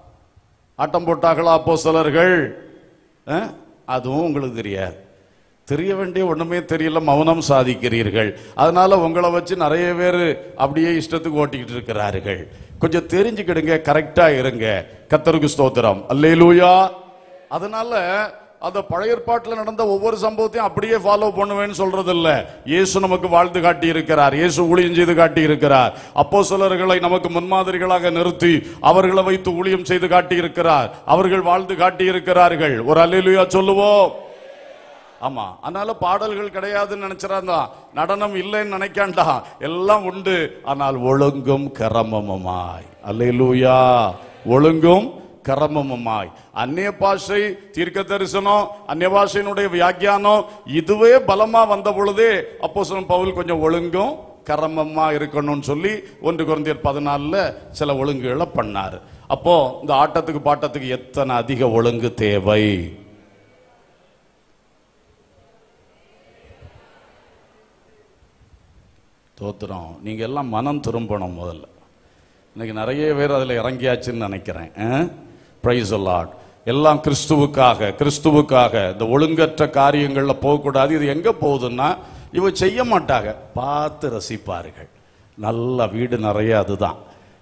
ஆட்டம் போட்டார்களா அப்போஸ்தலர்கள் அஹ்? அதுவும் உங்களுக்கு தெரியாது தெரிய வேண்டிய ஒண்ணுமே தெரியல மௌனம் சாதிக்கிறீர்கள் அதனால உங்களை வச்சு நிறைய பேர் அப்படியே இஷ்டத்துக்கு ஓட்டிக்கிட்டு இருக்கிறார்கள் கொஞ்சம் தெரிஞ்சுக்கிடுங்க கரெக்டா இருங்க கத்தருக்கு ஸ்தோத்திரம் அல்லேலூயா அதனால அந்த பழைய ஏற்பாட்டில் நடந்த ஒவ்வொரு சம்பவத்தையும் அப்படியே ஃபாலோ பண்ணுவேன்னு சொல்றது இல்ல இயேசு நமக்கு வாழ்ந்து காட்டி இருக்கிறார் இயேசு ஊழியம் செய்து காட்டி இருக்கிறார் அப்போ நமக்கு முன்மாதிரிகளாக நிறுத்தி அவர்களை வைத்து ஊழியம் செய்து காட்டி இருக்கிறார் அவர்கள் வாழ்ந்து காட்டி இருக்கிறார்கள் ஒரு அல்லேலூயா சொல்லுவோம் ஆமா அதனால பாடல்கள் கிடையாதுன்னு நினைச்சிடாந்தா நடனம் இல்லைன்னு நினைக்காண்டா எல்லாம் உண்டு ஆனால் ஒழுங்கும் கரமமுமாய் அல்லேலூயா ஒழுங்கும் கரமமுமாய் அந்நிய பாஷை தீர்க்க தரிசனம் அந்நிய பாஷையினுடைய வியாக்கியானம் இதுவே பலமா வந்த பொழுதே அப்போ பவுல் கொஞ்சம் ஒழுங்கும் கரமமா இருக்கணும்னு சொல்லி ஒன்று குழந்தையர் பதினாலுல சில ஒழுங்குகளை பண்ணாரு அப்போ இந்த ஆட்டத்துக்கு பாட்டத்துக்கு எத்தனை அதிக ஒழுங்கு தேவை தோத்துறோம் நீங்க எல்லாம் மனம் திரும்பணும் முதல்ல இன்னைக்கு நிறைய பேர் அதுல இறங்கியாச்சுன்னு நினைக்கிறேன் பிரைஸ் லார்ட் எல்லாம் கிறிஸ்துவுக்காக கிறிஸ்துவுக்காக இந்த ஒழுங்கற்ற காரியங்கள்ல போகக்கூடாது இது எங்க போகுதுன்னா இவ செய்ய மாட்டாங்க பார்த்து ரசிப்பார்கள் நல்ல வீடு நிறைய அதுதான்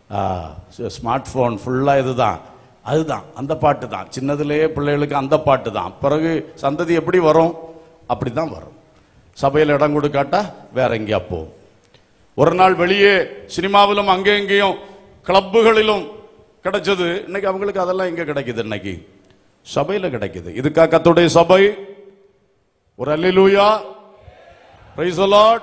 ஸ்மார்ட் ஃபோன் ஃபுல்லாக இதுதான் அதுதான் அந்த பாட்டு தான் சின்னதுலேயே பிள்ளைகளுக்கு அந்த பாட்டு தான் பிறகு சந்ததி எப்படி வரும் அப்படி தான் வரும் சபையில் இடம் கொடுக்காட்டா வேற எங்கேயா போகும் ஒரு நாள் வெளியே சினிமாவிலும் அங்கே இங்கேயும் கிளப்புகளிலும் கிடைச்சது இன்னைக்கு அவங்களுக்கு அதெல்லாம் எங்க கிடைக்குது இன்னைக்கு சபையில கிடைக்குது இதுக்கா கத்துடைய சபை ஒரு அல்லேலூயா பிரைஸ் லார்ட்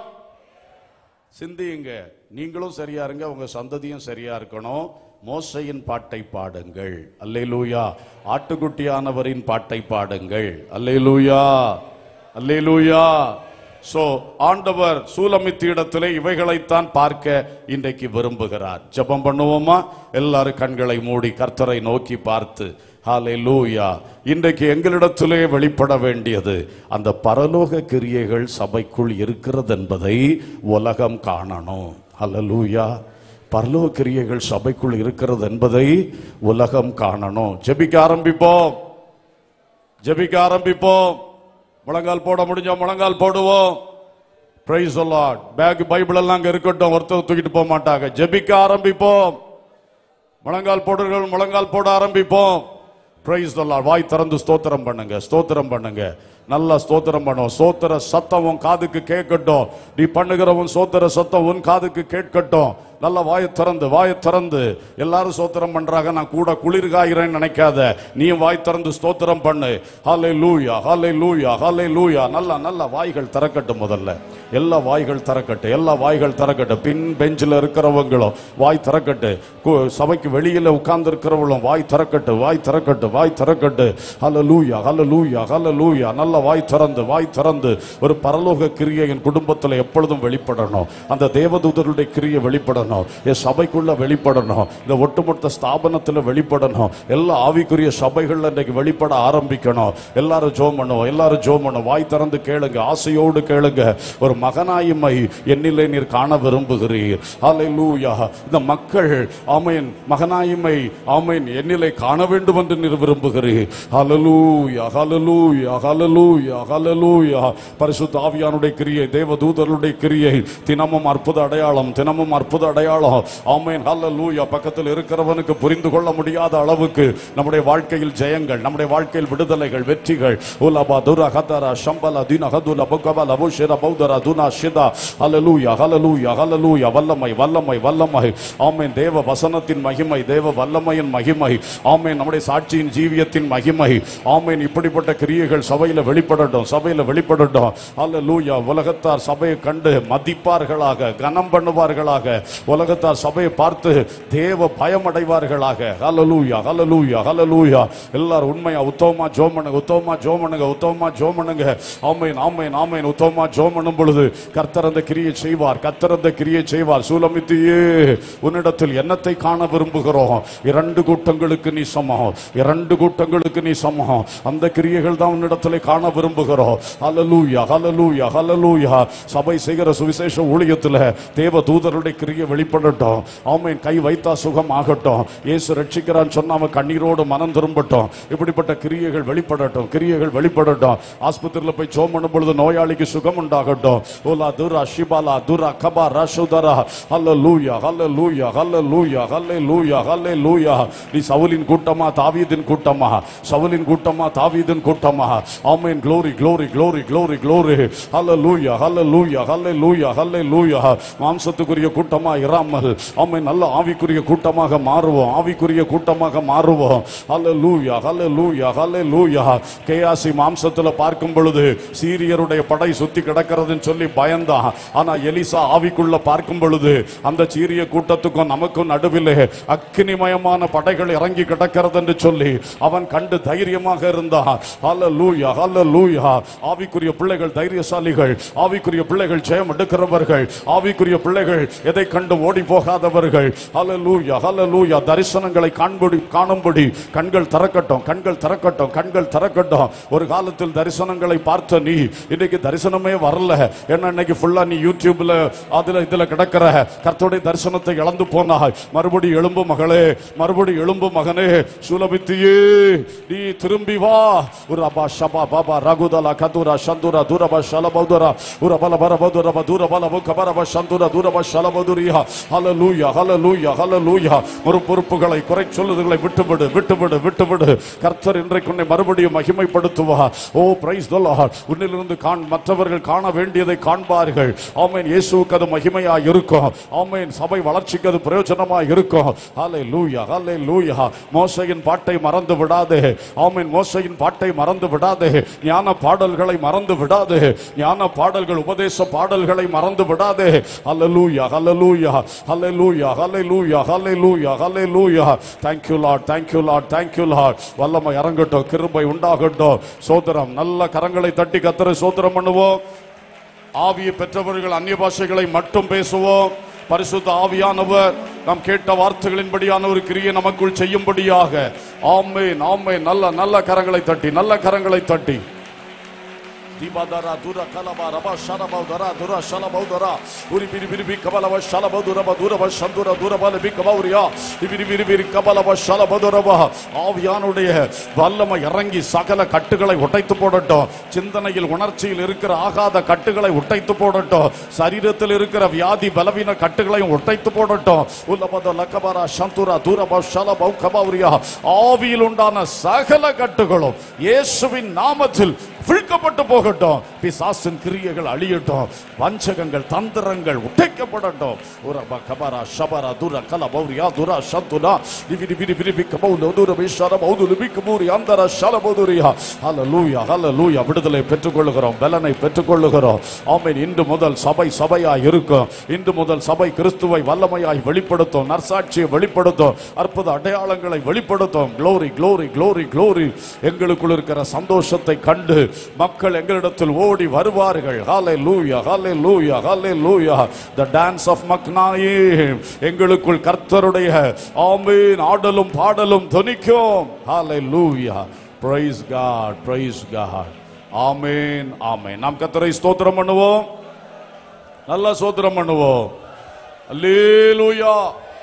சிந்தியுங்க நீங்களும் சரியா இருங்க உங்க சந்ததியும் சரியா இருக்கணும் மோசையின் பாட்டை பாடுங்கள் அல்லேலூயா ஆட்டுக்குட்டியானவரின் பாட்டை பாடுங்கள் அல்லேலூயா அல்லேலூயா சோ ஆண்டவர் சூலமித்து இடத்திலே இவைகளைத்தான் பார்க்க இன்றைக்கு விரும்புகிறார் ஜெபம் பண்ணுவோமா எல்லாரும் கண்களை மூடி கர்த்தரை நோக்கி பார்த்து ஹalleluya இன்றைக்கு எங்களிடத்திலே வெளிப்பட வேண்டியது அந்த பரலோக கிரியைகள் சபைக்குள் இருக்கிறது என்பதை உலகம் காணணும் ஹalleluya பரலோக கிரியைகள் சபைக்குள் இருக்கிறது என்பதை உலகம் காணணும் ஜெபிக்க ஆரம்பிப்போம் ஜெபிக்க ஆரம்பிப்போம் முழங்கால் போட முடிஞ்சா முழங்கால் போடுவோம் பிரைஸ் லார்ட் பேக் பைபிள் எல்லாம் அங்க இருக்கட்டும் ஒருத்தர் தூக்கிட்டு போக மாட்டாங்க ஜெபிக்க ஆரம்பிப்போம் முழங்கால் போடுறவர்கள் முழங்கால் போட ஆரம்பிப்போம் பிரைஸ் லார்ட் வாய் திறந்து ஸ்தோத்திரம் பண்ணுங்க ஸ்தோத்திரம் பண்ணுங்க நல்லா ஸ்தோத்திரம் பண்ணுவோம் ஸ்தோத்திர சத்தம் உன் காதுக்கு கேட்கட்டும் நீ பண்ணுகிறவன் ஸ்தோத்திர சத்தம் உன் காதுக்கு கேட்கட்டும் நல்லா வாயை திறந்து வாயை திறந்து எல்லாரும் ஸ்தோத்திரம் பண்றாங்க நான் கூட குளிர் காய்கிறேன்னு நினைக்காத நீயும் வாய் திறந்து ஸ்தோத்திரம் பண்ணு ஹாலே லூயா ஹாலே லூயா ஹாலே லூயா நல்லா நல்லா வாய்கள் திறக்கட்டும் முதல்ல எல்லா வாய்கள் திறக்கட்டு எல்லா வாய்கள் திறக்கட்டு பின் பெஞ்சில் இருக்கிறவங்களும் வாய் திறக்கட்டு கு- சபைக்கு வெளியில உட்கார்ந்து இருக்கிறவங்களும் வாய் திறக்கட்டு வாய் திறக்கட்டு வாய் திறக்கட்டு ஹalleluya ஹalleluya ஹalleluya நல்ல வாய் திறந்து வாய் திறந்து ஒரு பரலோக கிரியை என் குடும்பத்தில் எப்பொழுதும் வெளிப்படணும் அந்த தேவதூதருடைய கிரியை வெளிப்படணும் என் சபைக்குள்ள வெளிப்படணும் இந்த ஒட்டுமொத்த ஸ்தாபனத்தில் வெளிப்படணும் எல்லா ஆவிக்குரிய சபைகள்ல இன்னைக்கு வெளிப்பட ஆரம்பிக்கணும் எல்லாரும் ஜோம் பண்ணுவோம் எல்லாரும் ஜோம் பண்ணுவோம் வாய் திறந்து கேளுங்க ஆசையோடு கேளுங்க ஒரு மகனாயுமை என்னிலே நீர் காண விரும்புகிறீர் ஹalleluya இந்த மக்கள் ஆமென் மகனாயுமை ஆமென் என்னிலே காண வேண்டும் என்று நீர் விரும்புகிறீர் ஹalleluya ஹalleluya ஹalleluya ஹalleluya பரிசுத்த ஆவியானுடைய கிரியை தேவதூதர்களுடைய கிரியை தினமும் அற்புத அடையாளம் தினமும் அற்புத அடையாளம் ஆமென் ஹalleluya பக்கத்தில் இருக்கிறவனுக்கு புரிந்து கொள்ள முடியாத அளவுக்கு நம்முடைய வாழ்க்கையில் ஜெயங்கள் நம்முடைய வாழ்க்கையில் விடுதலைகள் வெற்றிகள் உலபா துரா ஹதரா ஷம்பலா தின ஹதுல புகபல புஷிர பௌதரா துனா ஷிதா ஹalleluya ஹalleluya ஹalleluya வல்லமை வல்லமை வல்லமை ஆமென் தேவ வசனத்தின் மகிமை தேவ வல்லமையின் மகிமை ஆமென் நம்முடைய சாட்சியின் ஜீவியத்தின் மகிமை ஆமென் இப்படிப்பட்ட கிரியைகள் சபையில வெளிப்படட்டும் சபையில வெளிப்படட்டும் ஹalleluya உலகத்தார் சபையை கண்டு மதிப்பார்களாக கனம் பண்ணுவார்களாக உலகத்தார் சபையை பார்த்து தேவ பயமடைவார்களாக ஹalleluya ஹalleluya ஹalleluya எல்லாரும் உண்மையா உத்தமமா ஜோம் பண்ணுங்க உத்தமமா ஜோம் பண்ணுங்க உத்தமமா ஜோம் பண்ணுங்க ஆமென் ஆமென் ஆமென் உத்தமமா ஜோம் பண்ணும் பொழுது கர்த்தர் அந்த கிரியை செய்வார் கர்த்தர் அந்த கிரியை செய்வார் சூலமித்தியே உன்னிடத்தில் என்னத்தை காண விரும்புகிறோம் இரண்டு கூட்டங்களுக்கு நீ சமம் இரண்டு கூட்டங்களுக்கு நீ சமம் அந்த கிரியைகள் தான் உன்னிடத்தில் காண விரும்புகிறோம் ஹalleluya ஹalleluya ஹalleluya சபை செய்கிற சுவிசேஷ ஊழியத்தில் தேவ தூதருடைய கிரியை வெளிப்படட்டும் ஆமென் கை வைத்தா சுகம் ஆகட்டும் இயேசு ரட்சிக்கிறான்னு சொன்னா அவன் கண்ணீரோடு மனம் திரும்பட்டும் இப்படிப்பட்ட கிரியைகள் வெளிப்படட்டும் கிரியைகள் வெளிப்படட்டும் ஆஸ்பத்திரியில் போய் ஜோம் பண்ணும் பொழுது நோயாளிக்கு சுகம் உண்டாகட்டும் ஓலா துரா ஷிபாலா துரா கபா ரஷுதரா ஹalleluya ஹalleluya ஹalleluya ஹalleluya ஹalleluya நீ சவுலின் கூட்டமா தாவீதின் கூட்டமா சவுலின் கூட்டமா தாவீதின் கூட்டமா ஆமென் glory glory glory glory glory hallelujah hallelujah hallelujah hallelujah மாம்சத்துக்குரிய கூட்டமா இராமல் ஆமென் நல்ல ஆவிக்குரிய கூட்டமாக மாறுவோம் ஆவிக்குரிய கூட்டமாக மாறுவோம் hallelujah hallelujah hallelujah கேயாசி மாம்சத்துல பார்க்கும் பொழுது சீரியருடைய படை சுத்தி கிடக்கிறதுன்னு சொல்லி பயந்தான் ஆனா எலிசா ஆவிக்குள்ள பார்க்கும் பொழுது அந்த சீரிய கூட்டத்துக்கும் நமக்கும் நடுவிலே அக்கினிமயமான படைகள் இறங்கி கிடக்கிறது என்று சொல்லி அவன் கண்டு தைரியமாக இருந்தான் ஹalleluya ஹalleluya ஆவிக்குரிய பிள்ளைகள் தைரியசாலிகள் ஆவிக்குரிய பிள்ளைகள் ஜெயம் எடுக்கிறவர்கள் ஆவிக்குரிய பிள்ளைகள் எதை கண்டு ஓடி போகாதவர்கள் ஹalleluya ஹalleluya தரிசனங்களை காண்படி காணும்படி கண்கள் திறக்கட்டும் கண்கள் திறக்கட்டும் கண்கள் திறக்கட்டும் ஒரு காலத்தில் தரிசனங்களை பார்த்த நீ இன்னைக்கு தரிசனமே வரல ஏன்னா இன்னைக்கு ஃபுல்லா நீ யூடியூப்ல அதுல இதுல கிடக்கிற கர்த்தருடைய தரிசனத்தை இழந்து போனாய் மறுபடி எழும்பு மகளே மறுபடி எழும்பு மகனே சுலபித்தியே நீ திரும்பி வா உரபா ஷபா பாபா ரகுதலா கதுரா சந்துரா தூரபா ஷலபௌதுரா உரபல பரபதுரப தூரபல முகபரப சந்துரா தூரப ஷலபதுரியா ஹalleluya ஹalleluya ஹalleluya ஒரு பொறுப்புகளை குறை சொல்லுதல்களை விட்டுவிடு விட்டுவிடு விட்டுவிடு கர்த்தர் இன்றைக்கு உன்னை மறுபடியும் மகிமைப்படுத்துவார் ஓ பிரைஸ் தி லார்ட் உன்னிலிருந்து காண் மற்றவர்கள் காண வேண்டியதை காண்பார்கள் ஆமென் இயேசுவுக்கு அது மகிமையா இருக்கும் ஆமென் சபை வளர்ச்சிக்கு அது பிரயோஜனமா இருக்கும் ஹalleluya ஹalleluya மோசையின் பாட்டை மறந்து விடாதே ஆமென் மோசையின் பாட்டை மறந்து விடாதே ஞான பாடல்களை மறந்து விடாதே ஞான பாடல்கள் உபதேச பாடல்களை மறந்து விடாதே ஹalleluya ஹalleluya ஹalleluya ஹalleluya ஹalleluya ஹalleluya thank you lord thank you lord thank you lord வல்லமை இறங்கட்டும் கிருபை உண்டாகட்டும் சோதரம் நல்ல கரங்களை தட்டி கத்தரை சோதரம் பண்ணுவோம் ஆவியை பெற்றவர்கள் அந்நிய பாஷைகளை மட்டும் பேசுவோம் பரிசுத்த ஆவியானவர் நாம் கேட்ட வார்த்தைகளின்படியான ஒரு கிரியை நமக்குள் செய்யும்படியாக ஆமென் ஆமென் நல்ல நல்ல கரங்களை தட்டி நல்ல கரங்களை தட்டி தீபாதாரா தூர கலபா ரபா ஷலபௌதரா துர ஷலபௌதரா உரி பிரி பிரி பி கபலவ ஷலபௌதுரப தூரப சந்துர தூரபல பி கபௌரியா இபிரி பிரி பிரி கபலவ ஷலபௌதுரபா ஆவியானுடைய வல்லமை இறங்கி சகல கட்டுகளை உடைத்து போடட்டும் சிந்தனையில் உணர்ச்சியில் இருக்கிற ஆகாத கட்டுகளை உடைத்து போடட்டும் சரீரத்தில் இருக்கிற வியாதி பலவீன கட்டுகளையும் உடைத்து போடட்டும் உல்லபத லக்கபரா சந்துரா தூரப ஷலபௌ கபௌரியா ஆவியில் உண்டான சகல கட்டுகளும் இயேசுவின் நாமத்தில் விழுக்கப்பட்டு போகட்டும் பிசாசின் கிரியைகள் அழியட்டும் வஞ்சகங்கள் தந்திரங்கள் உடைக்கப்படட்டும் உரப கபரா ஷபரா துர கல பௌரியா துரா சத்துனா விரி விரி விரி விக்க பௌல துர விஷர பௌது லிபிக்க மூரி அந்தர ஷல பௌதுரியா ஹalleluya ஹalleluya விடுதலை பெற்றுக்கொள்கிறோம் பலனை பெற்றுக்கொள்ளுகிறோம் ஆமென் இன்று முதல் சபை சபையாய் இருக்கும் இன்று முதல் சபை கிறிஸ்துவை வல்லமையாய் வெளிப்படுத்தும் நற்சாட்சியை வெளிப்படுத்தும் அற்புத அடையாளங்களை வெளிப்படுத்தும் glory glory glory glory எங்களுக்குள் இருக்கிற சந்தோஷத்தை கண்டு மக்கள் எங்களிடத்தில் ஓடி வருவார்கள் ஹalleluya ஹalleluya ஹalleluya the dance of maknaim எங்களுக்குள் கர்த்தருடைய ஆமென் ஆடலும் பாடலும் தொனிக்கும் ஹalleluya praise god praise god ஆமென் ஆமென் நாம் கர்த்தரை ஸ்தோத்திரம் பண்ணுவோம் நல்லா ஸ்தோத்திரம் பண்ணுவோம் அல்லேலூயா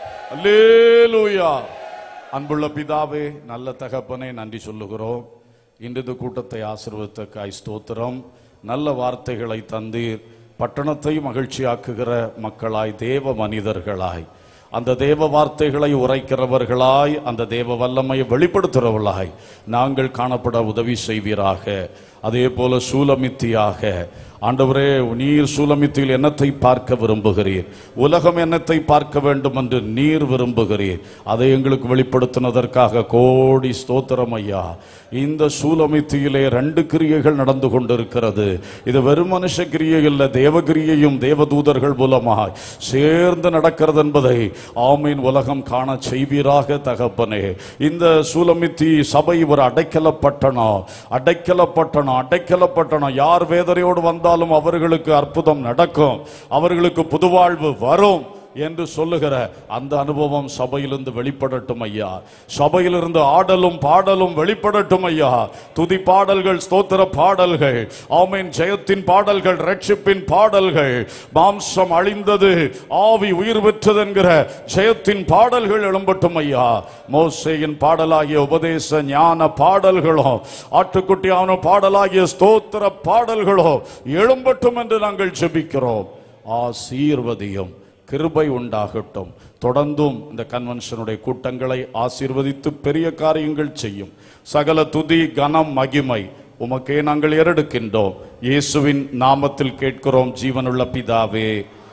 அல்லேலூயா அன்புள்ள பிதாவே நல்ல தகப்பனே நன்றி சொல்லுகிறோம் இன்று இந்த கூட்டத்தை ஆசீர்வதித்தக்காய் ஸ்தோத்திரம் நல்ல வார்த்தைகளை தந்தீர் பட்டணத்தை மகிழ்ச்சியாக்குகிற மக்களாய் தேவ மனிதர்களாய் அந்த தேவ வார்த்தைகளை உரைக்கிறவர்களாய் அந்த தேவ வல்லமையை வெளிப்படுத்துகிறவர்களாய் நாங்கள் காணப்பட உதவி செய்வீராக அதே போல சூலமித்தியாக ஆண்டவரே நீர் சூலமித்தியில் என்னத்தை பார்க்க விரும்புகிறீர் உலகம் என்னத்தை பார்க்க வேண்டும் என்று நீர் விரும்புகிறீர் அதை எங்களுக்கு வெளிப்படுத்தினதற்காக கோடி ஸ்தோத்திரம் ஐயா இந்த சூலமித்தியிலே ரெண்டு கிரியைகள் நடந்து கொண்டிருக்கிறது இது வெறும் மனுஷ கிரியை இல்ல தேவகிரியையும் தேவதூதர்கள் மூலமாய் சேர்ந்து நடக்கிறது என்பதை ஆமீன் உலகம் காண செய்வீராக தகப்பனே இந்த சூலமித்தி சபை ஒரு அடைக்கல பட்டணம் அடைக்கல பட்டணம் அடைக்கல பட்டணம் யார் வேதனையோடு வந்தாலும் அவர்களுக்கு அற்புதம் நடக்கும் அவர்களுக்கு புதுவாழ்வு வரும் என்று சொல்லுகிற அந்த அனுபவம் சபையிலிருந்து வெளிப்படட்டும் ஐயா சபையிலிருந்து ஆடலும் பாடலும் வெளிப்படட்டும் ஐயா துதி பாடல்கள் ஸ்தோத்திர பாடல்கள் ஆமீன் ஜெயத்தின் பாடல்கள் ரட்சிப்பின் பாடல்கள் மாம்சம் அழிந்தது ஆவி உயிர் பெற்றது என்கிற ஜெயத்தின் பாடல்கள் எழும்பட்டும் ஐயா மோசேயின் பாடலாகிய உபதேச ஞான பாடல்களோ ஆட்டுக்குட்டியான பாடலாகிய ஸ்தோத்திர பாடல்களோ எழும்பட்டும் என்று நாங்கள் ஜெபிக்கிறோம் ஆசீர்வதியும் கிருபை உண்டாகட்டும் தொடர்ந்தும் இந்த கன்வென்ஷனுடைய கூட்டங்களை ஆசீர்வதித்து பெரிய காரியங்கள் செய்யும் சகல துதி கனம் மகிமை உமக்கே நாங்கள் ஏறெடுக்கின்றோம் இயேசுவின் நாமத்தில் கேட்கிறோம் ஜீவனுள்ள பிதாவே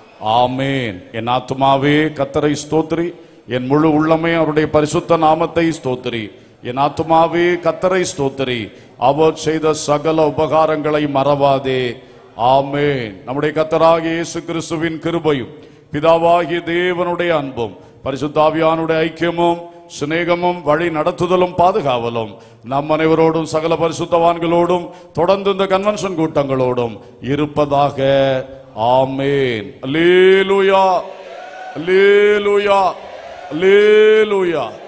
ஆமேன் என் ஆத்துமாவே கத்தரை ஸ்தோத்திரி என் முழு உள்ளமே அவருடைய பரிசுத்த நாமத்தை ஸ்தோத்திரி என் ஆத்துமாவே கத்தரை ஸ்தோத்திரி அவர் செய்த சகல உபகாரங்களை மறவாதே ஆமேன் நம்முடைய கத்தராகிய இயேசு கிறிஸ்துவின் கிருபையும் பிதாவாகிய தேவனுடைய அன்பும் பரிசுத்தாவியானுடைய ஐக்கியமும் சிநேகமும் வழி நடத்துதலும் பாதுகாவலும் நம் அனைவரோடும் சகல பரிசுத்தவான்களோடும் தொடர்ந்து இந்த கன்வென்ஷன் கூட்டங்களோடும் இருப்பதாக ஆமேன் அல்லேலூயா அல்லேலூயா அல்லேலூயா